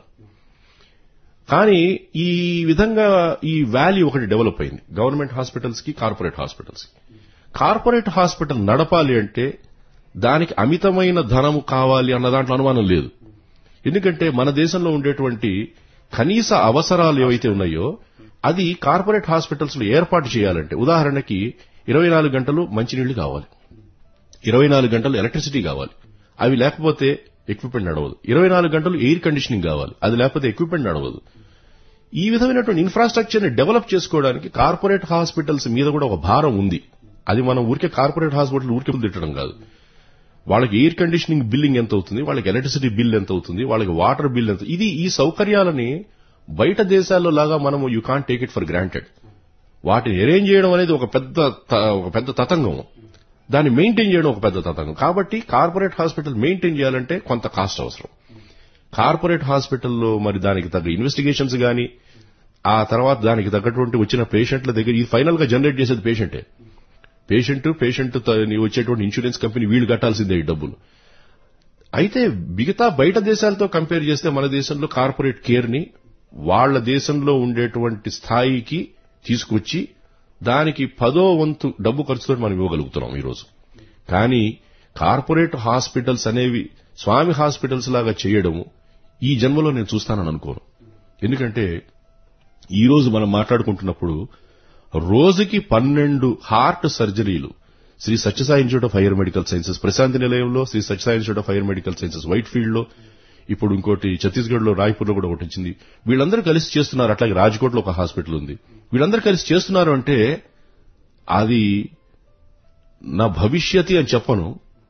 కానీ ఈ విధంగా ఈ వాల్యూ ఒకటి డెవలప్ అయింది గవర్నమెంట్ హాస్పిటల్స్ కి కార్పొరేట్ హాస్పిటల్స్ కి కార్పొరేట్ హాస్పిటల్ నడపాలి అంటే దానికి అమితమైన ధనము కావాలి అన్న దాంట్లో అనుమానం లేదు ఎందుకంటే మన దేశంలో ఉండేటువంటి కనీస అవసరాలు ఏవైతే ఉన్నాయో అది కార్పొరేట్ హాస్పిటల్స్ లో ఏర్పాటు చేయాలంటే ఉదాహరణకి ఇరవై నాలుగు గంటలు మంచినీళ్లు కావాలి ఇరవై నాలుగు గంటలు ఎలక్ట్రిసిటీ కావాలి అవి లేకపోతే ఎక్విప్మెంట్ నడవదు ఇరవై నాలుగు గంటలు ఎయిర్ కండిషనింగ్ కావాలి అది లేకపోతే ఎక్విప్మెంట్ నడవదు ఈ విధమైనటువంటి ఇన్ఫ్రాస్ట్రక్చర్ ని డెవలప్ చేసుకోవడానికి కార్పొరేట్ హాస్పిటల్స్ మీద కూడా ఒక భారం ఉంది అది మనం ఊరికే కార్పొరేట్ హాస్పిటల్ ఊరికే తిట్టడం కాదు వాళ్ళకి ఎయిర్ కండిషనింగ్ బిల్లింగ్ ఎంత అవుతుంది వాళ్ళకి ఎలక్ట్రిసిటీ బిల్ ఎంత అవుతుంది వాళ్ళకి వాటర్ బిల్ ఎంత ఇది ఈ సౌకర్యాలని బయట దేశాల్లో లాగా మనము you can't take it for granted వాటిని అరేంజ్ చేయడం అనేది ఒక పెద్ద త- ఒక పెద్ద తతంగం దాన్ని మెయింటైన్ చేయడం ఒక పెద్ద తతంగం కాబట్టి కార్పొరేట్ హాస్పిటల్ మెయింటైన్ చేయాలంటే కొంత కాస్ట్ అవసరం కార్పొరేట్ హాస్పిటల్లో మరి దానికి తగ్గ ఇన్వెస్టిగేషన్స్ గాని ఆ తర్వాత దానికి తగ్గటువంటి వచ్చిన పేషెంట్ల దగ్గర ఇది ఫైనల్ గా జనరేట్ చేసేది పేషెంటే పేషెంట్ పేషెంట్ త- వచ్చేటువంటి ఇన్సూరెన్స్ కంపెనీ వీళ్ళు కట్టాల్సిందే ఈ డబ్బులు అయితే మిగతా బయట దేశాలతో కంపేర్ చేస్తే మన దేశంలో కార్పొరేట్ కేర్ ని వాళ్ళ దేశంలో ఉండేటువంటి స్థాయికి తీసుకొచ్చి దానికి పదో వంతు డబ్బు ఖర్చుతో మనం ఇవ్వగలుగుతున్నాం ఈరోజు కానీ కార్పొరేట్ హాస్పిటల్స్ అనేవి స్వామి హాస్పిటల్స్ లాగా చేయడము ఈ జన్మలో నేను చూస్తానని అనుకోను ఎందుకంటే ఈ రోజు మనం మాట్లాడుకుంటున్నప్పుడు రోజుకి పన్నెండు హార్ట్ సర్జరీలు Shri Sathya Sai institute of higher medical sciences Prasanthi నిలయంలో Shri Sathya Sai institute of higher medical sciences Whitefield లో ఇప్పుడు ఇంకోటి ఛత్తీస్గఢ్ లో రాయ్పూర్ లో కూడా ఒకటి వచ్చింది వీళ్ళందరూ కలిసి చేస్తున్నారు అట్లాగే రాజ్కోట్ లో ఒక హాస్పిటల్ ఉంది వీళ్ళందరూ కలిసి చేస్తున్నారు అంటే అది నా భవిష్యతి అని చెప్పను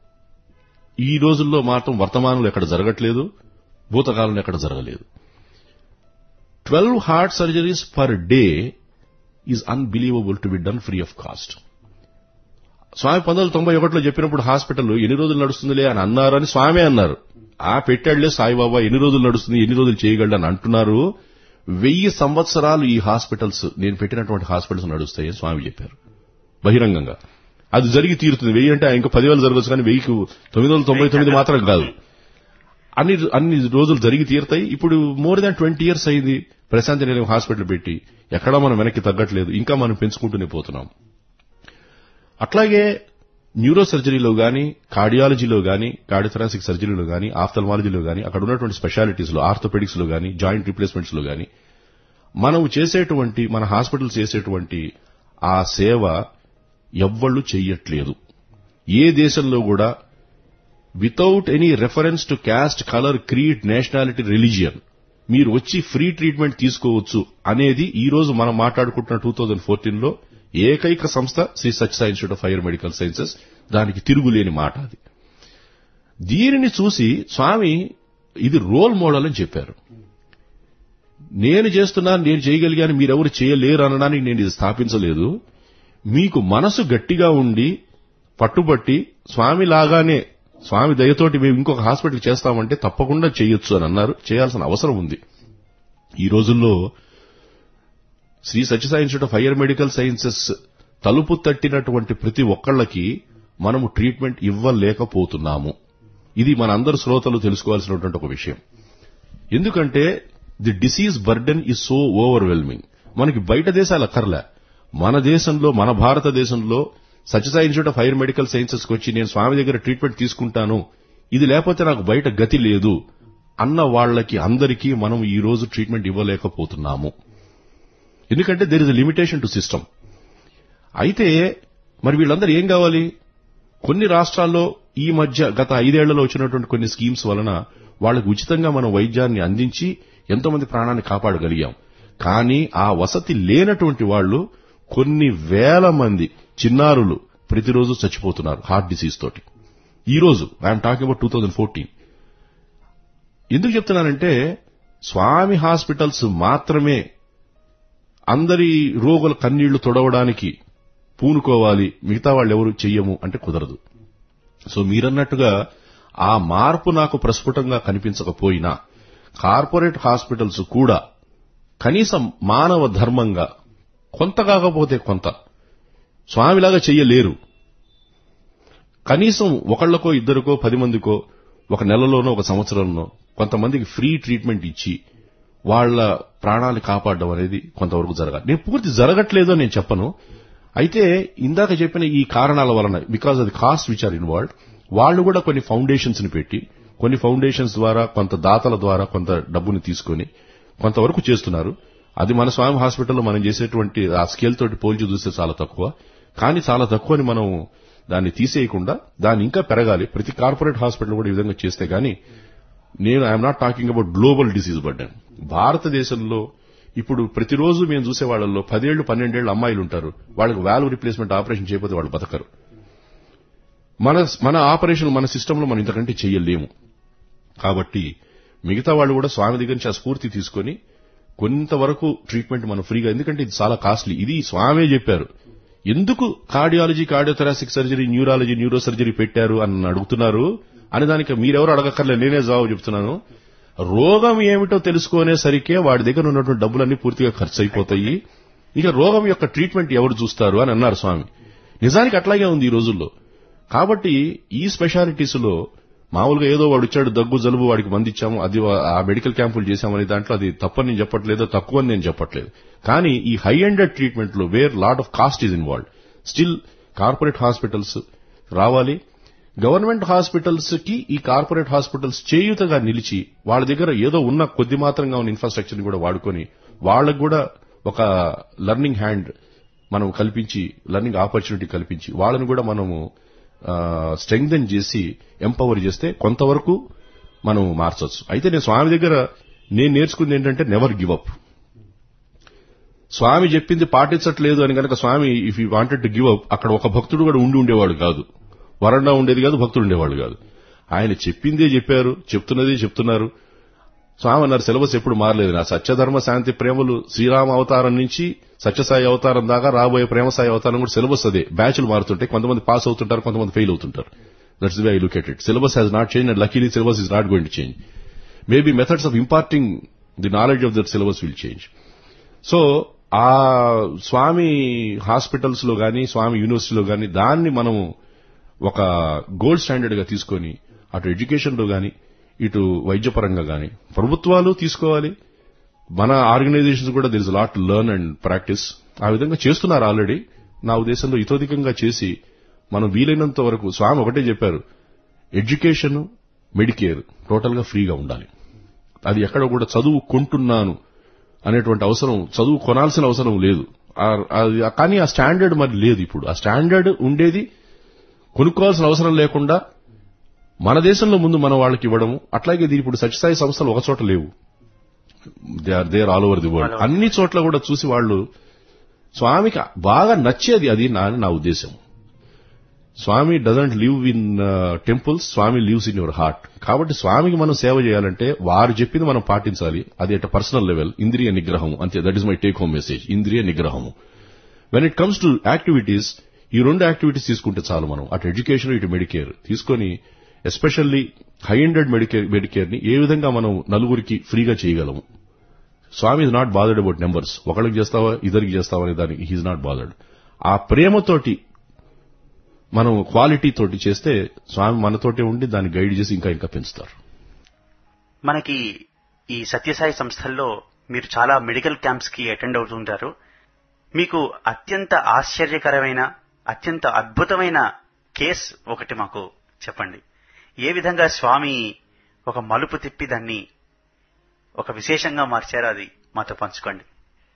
ఈ రోజుల్లో మాత్రం వర్తమానంలో ఎక్కడ జరగట్లేదు భూతకాలంలో ఎక్కడ జరగలేదు twelve heart surgeries per day is unbelievable to be done free of cost Swami పంతొమ్మిది వందల తొంభై ఒకటిలో చెప్పినప్పుడు హాస్పిటల్ ఎన్ని రోజులు నడుస్తుందిలే అని అన్నారని స్వామి అన్నారు ఆ పెట్టాడులే సాయిబాబా ఎన్ని రోజులు నడుస్తుంది ఎన్ని రోజులు చేయగలడు అని అంటున్నారు వెయ్యి సంవత్సరాలు ఈ హాస్పిటల్స్ నేను పెట్టినటువంటి హాస్పిటల్స్ నడుస్తాయని స్వామి చెప్పారు బహిరంగంగా అది జరిగి తీరుతుంది వెయ్యి అంటే ఇంకా పదివేలు జరగచ్చు కానీ వెయ్యికి తొమ్మిది వందల తొంభై తొమ్మిది మాత్రం కాదు అన్ని అన్ని రోజులు జరిగి తీరుతాయి ఇప్పుడు మోర్ దాన్ ట్వంటీ ఇయర్స్ అయింది ప్రశాంతి నిలయం హాస్పిటల్ పెట్టి ఎక్కడా మనం వెనక్కి తగ్గట్లేదు ఇంకా మనం పెంచుకుంటూనే పోతున్నాం అట్లాగే న్యూరో సర్జరీలో గాని కార్డియాలజీలో గాని కార్డియోథరాసిక్ సర్జరీలో గాని ఆఫ్థల్మాలజీలో గాని అక్కడ ఉన్నటువంటి స్పెషాలిటీస్ లో ఆర్థోపెడిక్స్ లో గాని జాయింట్ రిప్లేస్మెంట్స్ లో గాని మనం చేసేటువంటి మన హాస్పిటల్ చేసేటువంటి ఆ సేవ ఎవ్వళ్ళు చెయ్యట్లేదు ఏ దేశంలో కూడా without any reference to caste colour creed nationality religion మీరు వచ్చి ఫ్రీ ట్రీట్మెంట్ తీసుకోవచ్చు అనేది ఈ రోజు మనం మాట్లాడుకుంటున్న టూ థౌజండ్ ఫోర్టీన్ లో ఏకైక సంస్థ Shri Sathya Sai institute of higher medical sciences దానికి తిరుగులేని మాట అది దీనిని చూసి స్వామి ఇది రోల్ మోడల్ అని చెప్పారు నేను చేస్తున్నాను నేను చేయగలిగాను మీరెవరు చేయలేరు అనడానికి నేను ఇది స్థాపించలేదు మీకు మనసు గట్టిగా ఉండి పట్టుబట్టి స్వామి లాగానే స్వామి దయతోటి మేము ఇంకొక హాస్పిటల్ చేస్తామంటే తప్పకుండా చేయొచ్చు అని అన్నారు చేయాల్సిన అవసరం ఉంది ఈ రోజుల్లో Shri Sathya Sai institute of higher medical sciences తలుపు తట్టినటువంటి ప్రతి ఒక్కళ్ళకి మనము ట్రీట్మెంట్ ఇవ్వలేకపోతున్నాము ఇది మన అందరు శ్రోతలు తెలుసుకోవాల్సినటువంటి ఒక విషయం ఎందుకంటే the disease burden is so overwhelming మనకి బయట దేశాలు అక్కర్లే మన దేశంలో మన భారతదేశంలో Sathya Sai institute of higher medical sciences వచ్చి నేను స్వామి దగ్గర ట్రీట్మెంట్ తీసుకుంటాను ఇది లేకపోతే నాకు బయట గతి లేదు అన్న వాళ్ళకి అందరికీ మనం ఈ రోజు ట్రీట్మెంట్ ఇవ్వలేకపోతున్నాము ఎందుకంటే there is limitation to system అయితే మరి వీళ్ళందరూ ఏం కావాలి కొన్ని రాష్ట్రాల్లో ఈ మధ్య గత ఐదేళ్లలో వచ్చినటువంటి కొన్ని స్కీమ్స్ వలన వాళ్ళకు ఉచితంగా మనం వైద్యాన్ని అందించి ఎంతో మంది ప్రాణాన్ని కాపాడగలిగాం కానీ ఆ వసతి లేనటువంటి వాళ్ళు కొన్ని వేల మంది చిన్నారులు ప్రతిరోజు చచ్చిపోతున్నారు హార్ట్ డిసీజ్ తోటి ఈ రోజు I'm talking about two thousand fourteen ఎందుకు చెప్తున్నానంటే స్వామి హాస్పిటల్స్ మాత్రమే అందరి రోగుల కన్నీళ్లు తొడవడానికి పూనుకోవాలి మిగతా వాళ్ళు ఎవరు చెయ్యము అంటే కుదరదు సో మీరన్నట్టుగా ఆ మార్పు నాకు ప్రస్ఫుటంగా కనిపించకపోయినా కార్పొరేట్ హాస్పిటల్స్ కూడా కనీసం మానవ ధర్మంగా కొంత కాకపోతే కొంత స్వామిలాగా చెయ్యలేరు కనీసం ఒకళ్ళకో ఇద్దరికో పది మందికో ఒక నెలలోనో ఒక సంవత్సరంలో కొంతమందికి ఫ్రీ ట్రీట్మెంట్ ఇచ్చి వాళ్ళ ప్రాణాలు కాపాడడం అనేది కొంతవరకు జరగాలి నేను పూర్తి జరగట్లేదో నేను చెప్పను అయితే ఇందాక చెప్పిన ఈ కారణాల వలన బికాజ్ అది కాస్ట్ విచ్ ఆర్ ఇన్వాల్వ్ వాళ్ళు కూడా కొన్ని ఫౌండేషన్స్ ని పెట్టి కొన్ని ఫౌండేషన్స్ ద్వారా కొంత దాతల ద్వారా కొంత డబ్బుని తీసుకొని కొంతవరకు చేస్తున్నారు అది మన స్వామి హాస్పిటల్లో మనం చేసేటువంటి ఆ స్కేల్ తోటి పోల్చి చూస్తే చాలా తక్కువ కానీ చాలా తక్కువ అని మనం దాన్ని తీసేయకుండా దాన్ని ఇంకా పెరగాలి ప్రతి కార్పొరేట్ హాస్పిటల్ కూడా ఈ విధంగా చేస్తే గానీ నేను I'm not talking about global disease burden భారతదేశంలో ఇప్పుడు ప్రతిరోజు మేము చూసే వాళ్ళల్లో పదేళ్లు పన్నెండేళ్ల అమ్మాయిలు ఉంటారు వాళ్ళకి వాల్వ్ రిప్లేస్మెంట్ ఆపరేషన్ చేయకపోతే వాళ్ళు బతకరు మన మన ఆపరేషన్ మన సిస్టంలో మనం ఇంతకంటే చెయ్యలేము కాబట్టి మిగతా వాళ్ళు కూడా స్వామి దగ్గర నుంచి ఆ స్ఫూర్తి తీసుకొని కొంతవరకు ట్రీట్మెంట్ మనం ఫ్రీగా ఎందుకంటే ఇది చాలా కాస్ట్లీ ఇది స్వామే చెప్పారు ఎందుకు cardiology cardiothoracic surgery neurology neuro surgery పెట్టారు అని అడుగుతున్నారు అని దానికి మీరెవరు అడగక్కర్లే నేనే జవాబు చెప్తున్నాను రోగం ఏమిటో తెలుసుకునేసరికే వాడి దగ్గర ఉన్నటువంటి డబ్బులన్నీ పూర్తిగా ఖర్చు అయిపోతాయి ఇక రోగం యొక్క ట్రీట్మెంట్ ఎవరు చూస్తారు అని అన్నారు స్వామి నిజానికి అట్లాగే ఉంది ఈ రోజుల్లో కాబట్టి ఈ స్పెషాలిటీస్ లో మామూలుగా ఏదో వాడు వచ్చాడు దగ్గు జలుబు వాడికి మంది ఇచ్చాము అది ఆ మెడికల్ క్యాంపులు చేశామనే దాంట్లో అది తప్పని నేను చెప్పట్లేదు తక్కువ అని నేను చెప్పట్లేదు కానీ ఈ హై ఎండెడ్ ట్రీట్మెంట్ లో where lot of cost is involve still corporate hospitals రావాలి గవర్నమెంట్ హాస్పిటల్స్ కి ఈ కార్పొరేట్ హాస్పిటల్స్ చేయూతగా నిలిచి వాళ్ళ దగ్గర ఏదో ఉన్న కొద్ది మాత్రంగా ఉన్న ఇన్ఫ్రాస్ట్రక్చర్ ని కూడా వాడుకొని వాళ్ళకు కూడా ఒక లర్నింగ్ హ్యాండ్ మనం కల్పించి లర్నింగ్ ఆపర్చునిటీ కల్పించి వాళ్ళని కూడా మనము స్ట్రెంగ్దన్ చేసి ఎంపవర్ చేస్తే కొంతవరకు మనం మార్చొచ్చు అయితే నేను స్వామి దగ్గర నేను నేర్చుకుంది ఏంటంటే నెవర్ గివ్ అప్ స్వామి చెప్పింది పాటించట్లేదు అని కనుక Swami if you wanted to give up అక్కడ ఒక భక్తుడు కూడా ఉండి ఉండేవాడు కాదు వరండా ఉండేది కాదు భక్తుడు ఉండేవాడు కాదు ఆయన చెప్పిందే చెప్పారు చెప్తున్నదే చెప్తున్నారు స్వామి అన్నారు సిలబస్ ఎప్పుడు మారలేదు నా సత్యధర్మ శాంతి ప్రేమలు శ్రీరామ అవతారం నుంచి సత్యసాయి అవతారం దాకా రాబోయే ప్రేమసాయి అవతారం కూడా సిలబస్ అదే బ్యాచ్లు మారుతుంటాయి కొంతమంది పాస్ అవుతుంటారు కొంతమంది ఫెయిల్ అవుతుంటారు that's way I look at it syllabus has not change and luckily syllabus is not going to change maybe methods of imparting the knowledge of that syllabus will change so ఆ Swami hospitals లో గాని స్వామి యూనివర్సిటీలో గాని దాన్ని మనము ఒక gold standard గా తీసుకొని అటు ఎడ్యుకేషన్ లో గాని ఇటు వైద్యపరంగా గాని ప్రభుత్వాలు తీసుకోవాలి మన ఆర్గనైజేషన్స్ కూడా there is lot learn and practice ఆ విధంగా చేస్తున్నారు ఆల్రెడీ నా ఉద్దేశంలో ఇతోధికంగా చేసి మనం వీలైనంత వరకు స్వామి ఒకటే చెప్పారు ఎడ్యుకేషన్ మెడికేర్ టోటల్ గా ఫ్రీగా ఉండాలి అది ఎక్కడ కూడా చదువు కొంటున్నాను అనేటువంటి అవసరం చదువు కొనాల్సిన అవసరం లేదు ఆ- అది- కానీ ఆ స్టాండర్డ్ మరి లేదు ఇప్పుడు ఆ స్టాండర్డ్ ఉండేది కొనుక్కోవాల్సిన అవసరం లేకుండా మన దేశంలో ముందు మన వాళ్ళకి ఇవ్వడము అట్లాగే దీని ఇప్పుడు సత్యసాయి సంస్థలు ఒక చోట లేవు they are there all over the world అన్ని చోట్ల కూడా చూసి వాళ్ళు స్వామికి బాగా నచ్చేది అది నా నా ఉద్దేశం Swami doesn't live in temples Swami lives in your heart కాబట్టి స్వామికి మనం సేవ చేయాలంటే వారు చెప్పింది మనం పాటించాలి అది అట్ పర్సనల్ లెవెల్ ఇంద్రియ నిగ్రహం అంతే that is my take home message ఇంద్రియ నిగ్రహము when it comes to activities ఈ రెండు యాక్టివిటీస్ తీసుకుంటే చాలు మనం అటు ఎడ్యుకేషన్ ఇటు మెడికేర్ తీసుకొని especially high ended medicare medicare ని ఏ విధంగా మనం నలుగురికి ఫ్రీగా చేయగలము Swami is not bothered about numbers ఒకళ్ళకి చేస్తావా ఇద్దరికి చేస్తావా అనే దానికి హీఈస్ నాట్ బాదర్డ్ ఆ ప్రేమతోటి మనం క్వాలిటీ తోటి చేస్తే స్వామి మనతోటే ఉండి దాన్ని గైడ్ చేసి ఇంకా ఇంకా పెంచుతారు మనకి ఈ సత్యసాయి సంస్థల్లో మీరు చాలా మెడికల్ క్యాంప్స్ కి అటెండ్ అవుతుంటారు మీకు అత్యంత ఆశ్చర్యకరమైన అత్యంత అద్భుతమైన కేస్ ఒకటి మాకు చెప్పండి ఏ విధంగా స్వామి ఒక మలుపు తిప్పి దాన్ని ఒక విశేషంగా మార్చారో అది మాతో పంచుకోండి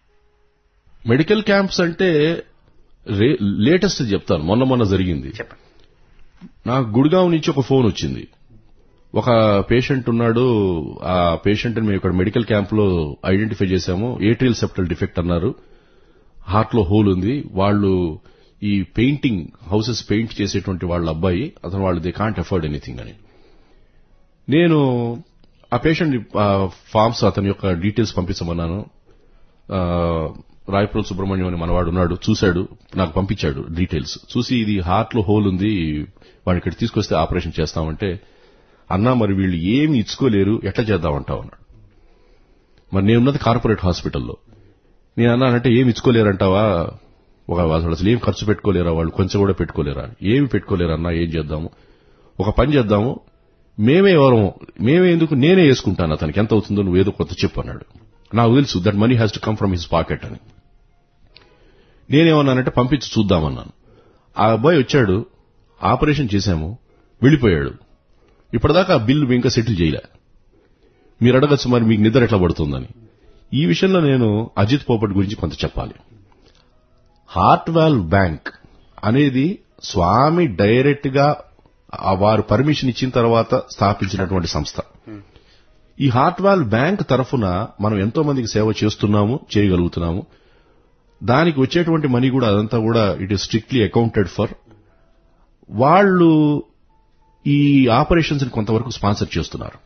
మెడికల్ క్యాంప్స్ అంటే లేటెస్ట్ చెప్తాను మొన్న మొన్న జరిగింది చెప్పండి నాకు గుడిగావ్ నుంచి ఒక ఫోన్ వచ్చింది ఒక పేషెంట్ ఉన్నాడు ఆ పేషెంట్ మేము ఇక్కడ మెడికల్ క్యాంప్ లో ఐడెంటిఫై చేశాము ఏట్రియల్ సెప్టల్ డిఫెక్ట్ అన్నారు హార్ట్ లో హోల్ ఉంది వాళ్ళు ఈ పెయింటింగ్ హౌసెస్ పెయింట్ చేసేటువంటి వాళ్ళ అబ్బాయి అతను వాళ్ళు దే కాంట్ అఫోర్డ్ ఎనీథింగ్ అని నేను ఆ పేషెంట్ ఫామ్స్ అతని యొక్క డీటెయిల్స్ పంపించమన్నాను ఆ, రాయపురం సుబ్రహ్మణ్యం అని మనవాడు ఉన్నాడు చూశాడు నాకు పంపించాడు డీటెయిల్స్ చూసి ఇది హార్ట్ లో హోల్ ఉంది వాడిని ఇక్కడ తీసుకొస్తే ఆపరేషన్ చేస్తామంటే అన్నా మరి వీళ్ళు ఏమి ఇచ్చుకోలేరు ఎట్లా చేద్దామంటావు అన్నాడు మరి నేనున్నది కార్పొరేట్ హాస్పిటల్లో నేను అన్నానంటే ఏమి ఇచ్చుకోలేరంటావా ఒక వాళ్ళు అసలు ఏం ఖర్చు పెట్టుకోలేరా వాళ్ళు కొంచెం కూడా పెట్టుకోలేరా ఏమి పెట్టుకోలేరన్నా ఏం చేద్దాము ఒక పని చేద్దాము మేమే ఎవరం మేమే ఎందుకు నేనే వేసుకుంటాను అతనికి ఎంత అవుతుందో నువ్వు ఏదో కొత్త చెప్పు అన్నాడు నాకు తెలుసు that money has to come from his pocket అని నేనేమన్నానంటే పంపించి చూద్దామన్నాను ఆ అబ్బాయి వచ్చాడు ఆపరేషన్ చేశాము వెళ్ళిపోయాడు ఇప్పటిదాకా ఆ బిల్లు ఇంకా సెటిల్ చేయలే మీరు అడగచ్చు మరి మీకు నిద్ర ఎట్లా పడుతుందని ఈ విషయంలో నేను అజిత్ పోపట్ గురించి కొంత చెప్పాలి హార్ట్ వాల్వ్ బ్యాంక్ అనేది స్వామి డైరెక్ట్ గా ఆ వారు పర్మిషన్ ఇచ్చిన తర్వాత స్థాపించినటువంటి సంస్థ ఈ హార్ట్ వాల్వ్ బ్యాంక్ తరఫున మనం ఎంతో మందికి సేవ చేస్తున్నాము చేయగలుగుతున్నాము దానికి వచ్చేటువంటి మనీ కూడా అదంతా కూడా it is strictly accounted for వాళ్ళు ఈ ఆపరేషన్స్ ని కొంతవరకు స్పాన్సర్ చేస్తున్నారు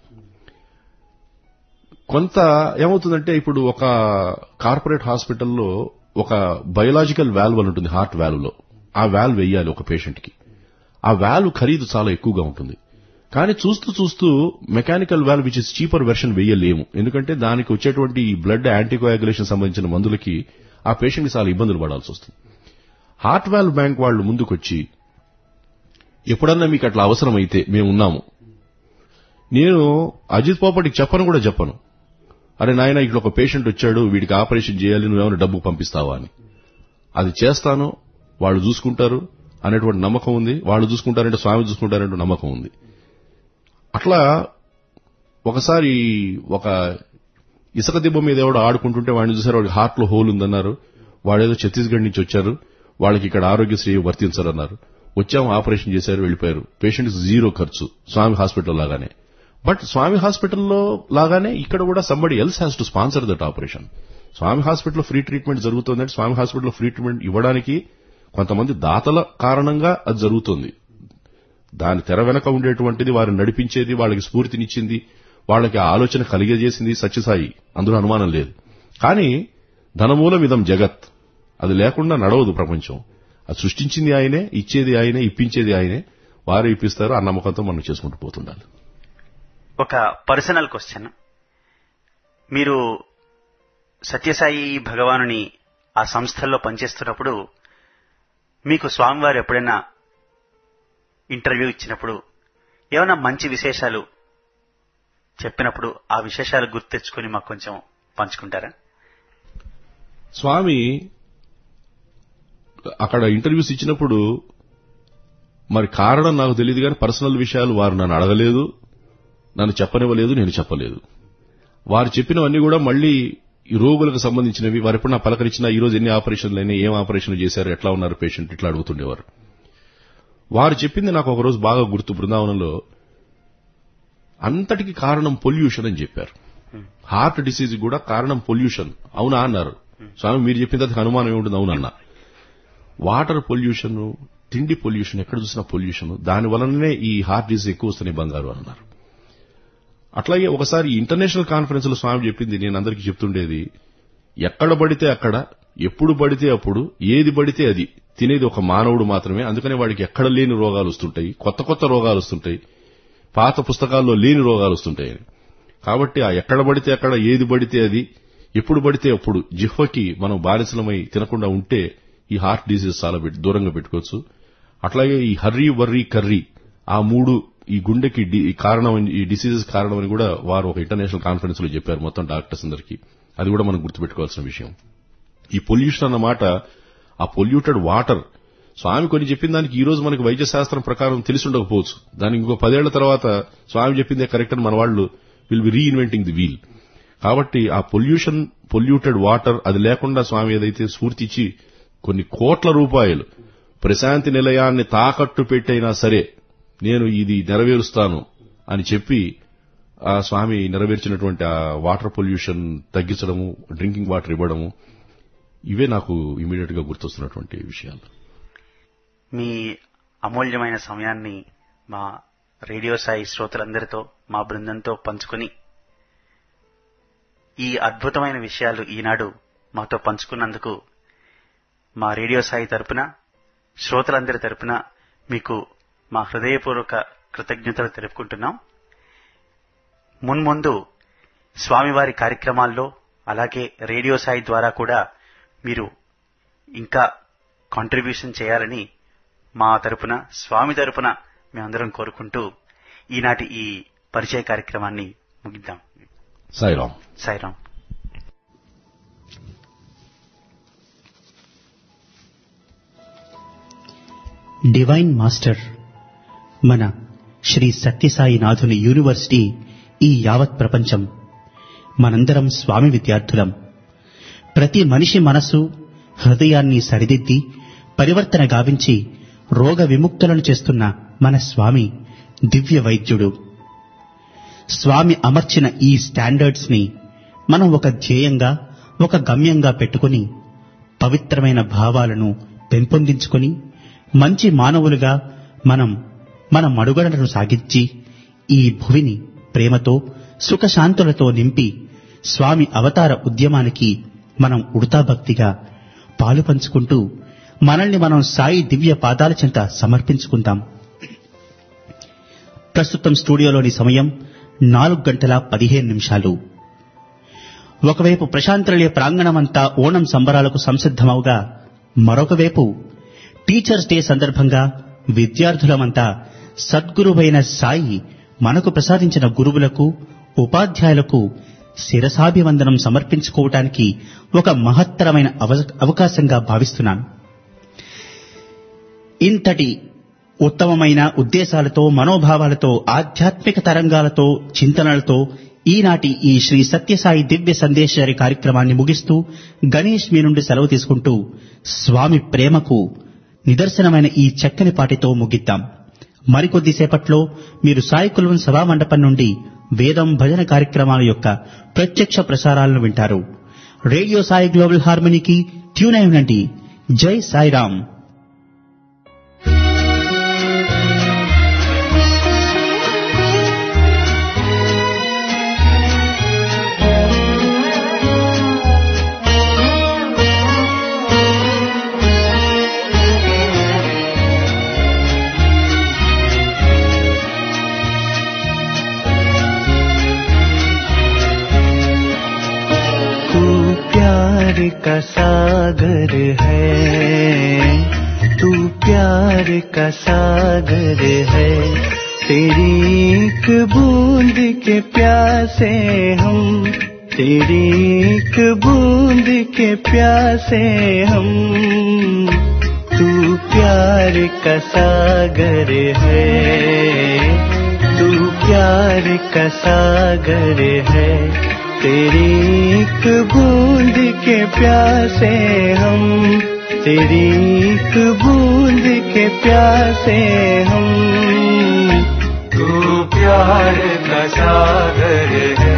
కొంత ఏమవుతుందంటే ఇప్పుడు ఒక కార్పొరేట్ హాస్పిటల్లో ఒక బయోలాజికల్ వాల్వ్ అని ఉంటుంది హార్ట్ వాల్వ్ లో ఆ వాల్వ్ వేయాలి ఒక పేషెంట్ కి ఆ వాల్వ్ ఖరీదు చాలా ఎక్కువగా ఉంటుంది కానీ చూస్తూ చూస్తూ mechanical valve which is cheaper version వేయలేము ఎందుకంటే దానికి వచ్చేటువంటి బ్లడ్ యాంటీకోయాగులేషన్ సంబంధించిన మందులకి ఆ పేషెంట్ కి చాలా ఇబ్బందులు పడాల్సి వస్తుంది హార్ట్ వాల్వ్ బ్యాంక్ వాళ్ళు ముందుకొచ్చి ఎప్పుడన్నా మీకు అట్లా అవసరమైతే మేము ఉన్నాము నేను అజిత్ పోపటికి చెప్పను కూడా చెప్పను అరే నాయన ఇక్కడ ఒక పేషెంట్ వచ్చాడు వీడికి ఆపరేషన్ చేయాలి నువ్వేమైనా డబ్బు పంపిస్తావా అని అది చేస్తాను వాళ్ళు చూసుకుంటారు అనేటువంటి నమ్మకం ఉంది వాళ్ళు చూసుకుంటారంటే స్వామి చూసుకుంటారంటే నమ్మకం ఉంది అట్లా ఒకసారి ఒక ఇసుక దిబ్బ మీద ఎవడో ఆడుకుంటుంటే వాడిని చూసారు వాడికి హార్ట్ లో హోల్ ఉందన్నారు వాడేదో ఛత్తీస్గఢ్ నుంచి వచ్చారు వాళ్ళకి ఇక్కడ ఆరోగ్యశ్రీ వర్తించరన్నారు వచ్చాము ఆపరేషన్ చేశారు వెళ్ళిపోయారు పేషెంట్ జీరో ఖర్చు స్వామి హాస్పిటల్ లాగానే బట్ స్వామి హాస్పిటల్లో లాగానే ఇక్కడ కూడా somebody else has to sponsor that operation Swami హాస్పిటల్లో ఫ్రీ ట్రీట్మెంట్ జరుగుతుందంటే స్వామి హాస్పిటల్లో ఫ్రీ ట్రీట్మెంట్ ఇవ్వడానికి కొంతమంది దాతల కారణంగా అది జరుగుతుంది దాని తెర వెనక ఉండేటువంటిది వారిని నడిపించేది వాళ్ళకి స్ఫూర్తినిచ్చింది వాళ్ళకి ఆ ఆలోచన కలిగజేసింది సత్యసాయి అందులో అనుమానం లేదు కానీ ధనమూలం ఇదం జగత్ అది లేకుండా నడవదు ప్రపంచం అది సృష్టించింది ఆయనే ఇచ్చేది ఆయనే ఇప్పించేది ఆయనే వారు ఇప్పిస్తారు ఆ నమ్మకంతో మనం చేసుకుంటూ పోతుండాలి ఒక పర్సనల్ క్వశ్చన్ మీరు సత్యసాయి భగవానుని ఆ సంస్థల్లో పనిచేస్తున్నప్పుడు మీకు స్వామివారు ఎప్పుడైనా ఇంటర్వ్యూ ఇచ్చినప్పుడు ఏమైనా మంచి విశేషాలు చెప్పినప్పుడు ఆ విశేషాలు గుర్తు తెచ్చుకొని మాకు కొంచెం పంచుకుంటారా స్వామి అక్కడ ఇంటర్వ్యూస్ ఇచ్చినప్పుడు మరి కారణం నాకు తెలియదు కానీ పర్సనల్ విషయాలు వారు నన్ను అడగలేదు నన్ను చెప్పనివ్వలేదు నేను చెప్పలేదు వారు చెప్పినవన్నీ కూడా మళ్ళీ ఈ రోగులకు సంబంధించినవి వారు ఎప్పుడు నా పలకరించినా ఈ రోజు ఎన్ని ఆపరేషన్లు అయినాయి ఏం ఆపరేషన్లు చేశారు ఎట్లా ఉన్నారు పేషెంట్ ఇట్లా అడుగుతుండేవారు వారు చెప్పింది నాకు ఒకరోజు బాగా గుర్తు బృందావనంలో అంతటికి కారణం పొల్యూషన్ అని చెప్పారు హార్ట్ డిసీజ్ కూడా కారణం పొల్యూషన్ అవునా అన్నారు స్వామి మీరు చెప్పిన దానికి అనుమానం ఏముంటుంది అవునన్నా వాటర్ పొల్యూషన్ తిండి పొల్యూషన్ ఎక్కడ చూసినా పొల్యూషన్ దాని వలననే ఈ హార్ట్ డిసీజ్ ఎక్కువ వస్తున్నాయి బంగారు అని అన్నారు అట్లాగే ఒకసారి ఇంటర్నేషనల్ కాన్ఫరెన్స్ లో స్వామి చెప్పింది నేను అందరికీ చెప్తుండేది ఎక్కడ పడితే అక్కడ ఎప్పుడు పడితే అప్పుడు ఏది పడితే అది తినేది ఒక మానవుడు మాత్రమే అందుకనే వాడికి ఎక్కడ లేని రోగాలు వస్తుంటాయి కొత్త కొత్త రోగాలు వస్తుంటాయి పాత పుస్తకాల్లో లేని రోగాలు వస్తుంటాయి కాబట్టి ఆ ఎక్కడ పడితే అక్కడ ఏది పడితే అది ఎప్పుడు పడితే అప్పుడు జిహ్వకి మనం బానిసలమై తినకుండా ఉంటే ఈ హార్ట్ డిసీజ్ చాలా పెట్- దూరంగా పెట్టుకోవచ్చు అట్లాగే ఈ హర్రీ వర్రీ కర్రీ ఆ మూడు ఈ గుండెకి డి- ఈ కారణం అని- ఈ డిసీజెస్ కారణం అని కూడా వారు ఒక ఇంటర్నేషనల్ కాన్ఫరెన్స్ లో చెప్పారు మొత్తం డాక్టర్స్ అందరికీ అది కూడా మనం గుర్తుపెట్టుకోవాల్సిన విషయం ఈ పొల్యూషన్ అన్నమాట ఆ పొల్యూటెడ్ వాటర్ స్వామి కొన్ని చెప్పిన దానికి ఈ రోజు మనకి వైద్య శాస్త్రం ప్రకారం తెలిసి ఉండకపోవచ్చు దానికి ఇంకో పదేళ్ల తర్వాత స్వామి చెప్పిందే కరెక్ట్ అని మన వాళ్ళు will be reinventing the wheel కాబట్టి ఆ పొల్యూషన్ పొల్యూటెడ్ వాటర్ అది లేకుండా స్వామి ఏదైతే స్ఫూర్తి ఇచ్చి కొన్ని కోట్ల రూపాయలు ప్రశాంతి నిలయాన్ని తాకట్టు పెట్టైనా సరే నేను ఇది నెరవేరుస్తాను అని చెప్పి ఆ స్వామి నెరవేర్చినటువంటి ఆ వాటర్ పొల్యూషన్ తగ్గించడము డ్రింకింగ్ వాటర్ ఇవ్వడము ఇవే నాకు ఇమీడియట్ గా గుర్తొస్తున్నటువంటి విషయాలు మీ అమూల్యమైన సమయాన్ని మా రేడియో సాయి శ్రోతలందరితో మా బృందంతో పంచుకొని ఈ అద్భుతమైన విషయాలు ఈనాడు మాతో పంచుకున్నందుకు మా రేడియో సాయి తరపున శ్రోతలందరి తరపున మీకు మా హృదయపూర్వక కృతజ్ఞతలు తెలుపుకుంటున్నాం మున్ముందు స్వామివారి కార్యక్రమాల్లో అలాగే రేడియో సాయి ద్వారా కూడా మీరు ఇంకా కాంట్రిబ్యూషన్ చేయాలని మా తరపున స్వామి తరపున మేమందరం కోరుకుంటూ ఈనాటి ఈ పరిచయ కార్యక్రమాన్ని ముగిద్దాం సాయిరామ్ సాయిరాం డివైన్ మాస్టర్ మన శ్రీ సత్యసాయినాథుని యూనివర్సిటీ ఈ యావత్ ప్రపంచం మనందరం స్వామి విద్యార్థులం ప్రతి మనిషి మనసు హృదయాన్ని సరిదిద్ది పరివర్తన గావించి రోగ విముక్తులను చేస్తున్న మన స్వామి దివ్య వైద్యుడు స్వామి అమర్చిన ఈ స్టాండర్డ్స్ ని మనం ఒక ధ్యేయంగా ఒక గమ్యంగా పెట్టుకుని పవిత్రమైన భావాలను పెంపొందించుకొని మంచి మానవులుగా మనం మన మడుగడలను సాగించి ఈ భువిని ప్రేమతో సుఖశాంతులతో నింపి స్వామి అవతార ఉద్యమానికి మనం ఉడతాభక్తిగా పాలు పంచుకుంటూ మనల్ని మనం సాయి దివ్య పాదాల చెంత సమర్పించుకుందాం ప్రస్తుతం స్టూడియోలోని సమయం నాలుగు గంటల పదిహేను నిమిషాలు ఒకవైపు ప్రశాంతరళయ ప్రాంగణమంతా ఓణం సంబరాలకు సంసిద్ధమవుగా మరొక వైపు టీచర్స్ డే సందర్భంగా విద్యార్థులమంతా సద్గురువైన సాయి మనకు ప్రసాదించిన గురువులకు ఉపాధ్యాయులకు శిరసాభివందనం సమర్పించుకోవటానికి ఒక మహత్తరమైన అవ- అవకాశంగా భావిస్తున్నాను ఇంతటి ఉత్తమమైన ఉద్దేశాలతో మనోభావాలతో ఆధ్యాత్మిక తరంగాలతో చింతనలతో ఈనాటి ఈ శ్రీ సత్యసాయి దివ్య సందేశారి కార్యక్రమాన్ని ముగిస్తూ గణేష్ మీ నుండి సెలవు తీసుకుంటూ స్వామి ప్రేమకు నిదర్శనమైన ఈ చక్కని పాటితో ముగిద్దాం మరికొద్దిసేపట్లో మీరు సాయి కులం సభా మండపం నుండి వేదం భజన కార్యక్రమాల యొక్క ప్రత్యక్ష ప్రసారాలను వింటారు రేడియో సాయి గ్లోబల్ హార్మనీకి ట్యూన్ అయి ఉండండి జై సాయిరామ్ तू प्यार का सागर है तू प्यार का सागर है तेरी एक बूंद के प्यासे हम तेरी एक बूंद के प्यासे हम तू प्यार का सागर है तू प्यार का सागर है तेरी एक बूंद के प्यासे हम तेरी एक बूंद के प्यासे हम तू प्यार का सागर है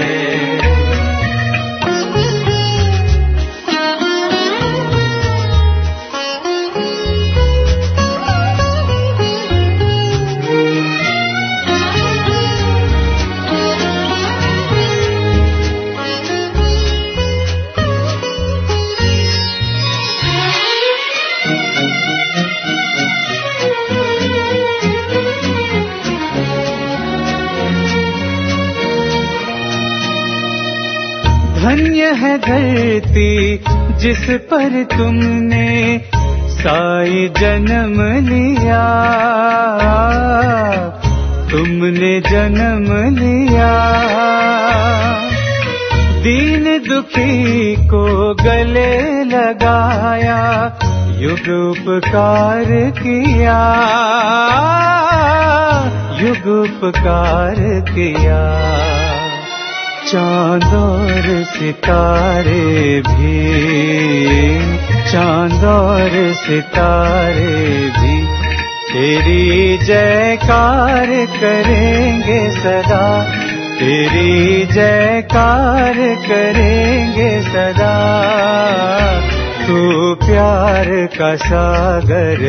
धन्य है धरती जिस पर तुमने साई जन्म लिया तुमने जन्म लिया दीन दुखी को गले लगाया युग उपकार किया युग उपकार किया चांद और सितारे भी चांद और सितारे भी तेरी जयकार करेंगे सदा तेरी जयकार करेंगे सदा तू प्यार का सागर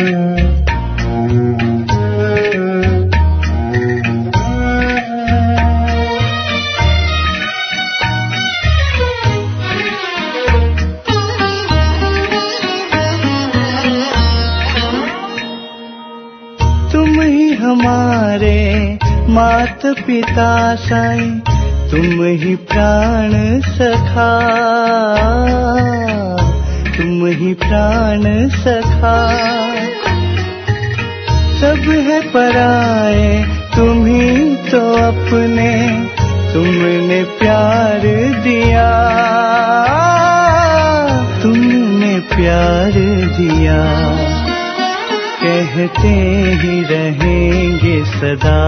है हमारे मात पिता साई तुम ही प्राण सखा तुम ही प्राण सखा सब है पराए तुम ही तो अपने तुमने प्यार दिया तुमने प्यार दिया कहते ही रहेंगे सदा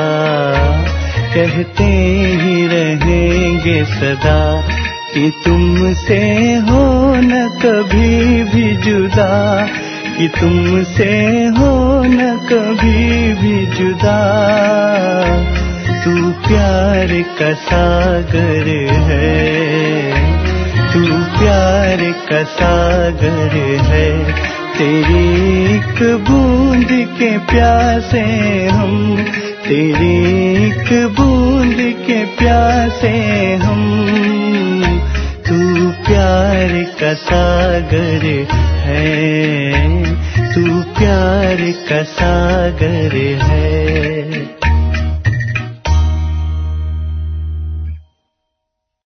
कहते ही रहेंगे सदा कि तुमसे हो न कभी भी जुदा कि तुमसे हो न कभी भी जुदा तू प्यार का सागर है तू प्यार का सागर है तेरी एक बूंद के प्यासे हम तेरी एक बूंद के प्यासे हम तू प्यार का सागर है तू प्यार का सागर है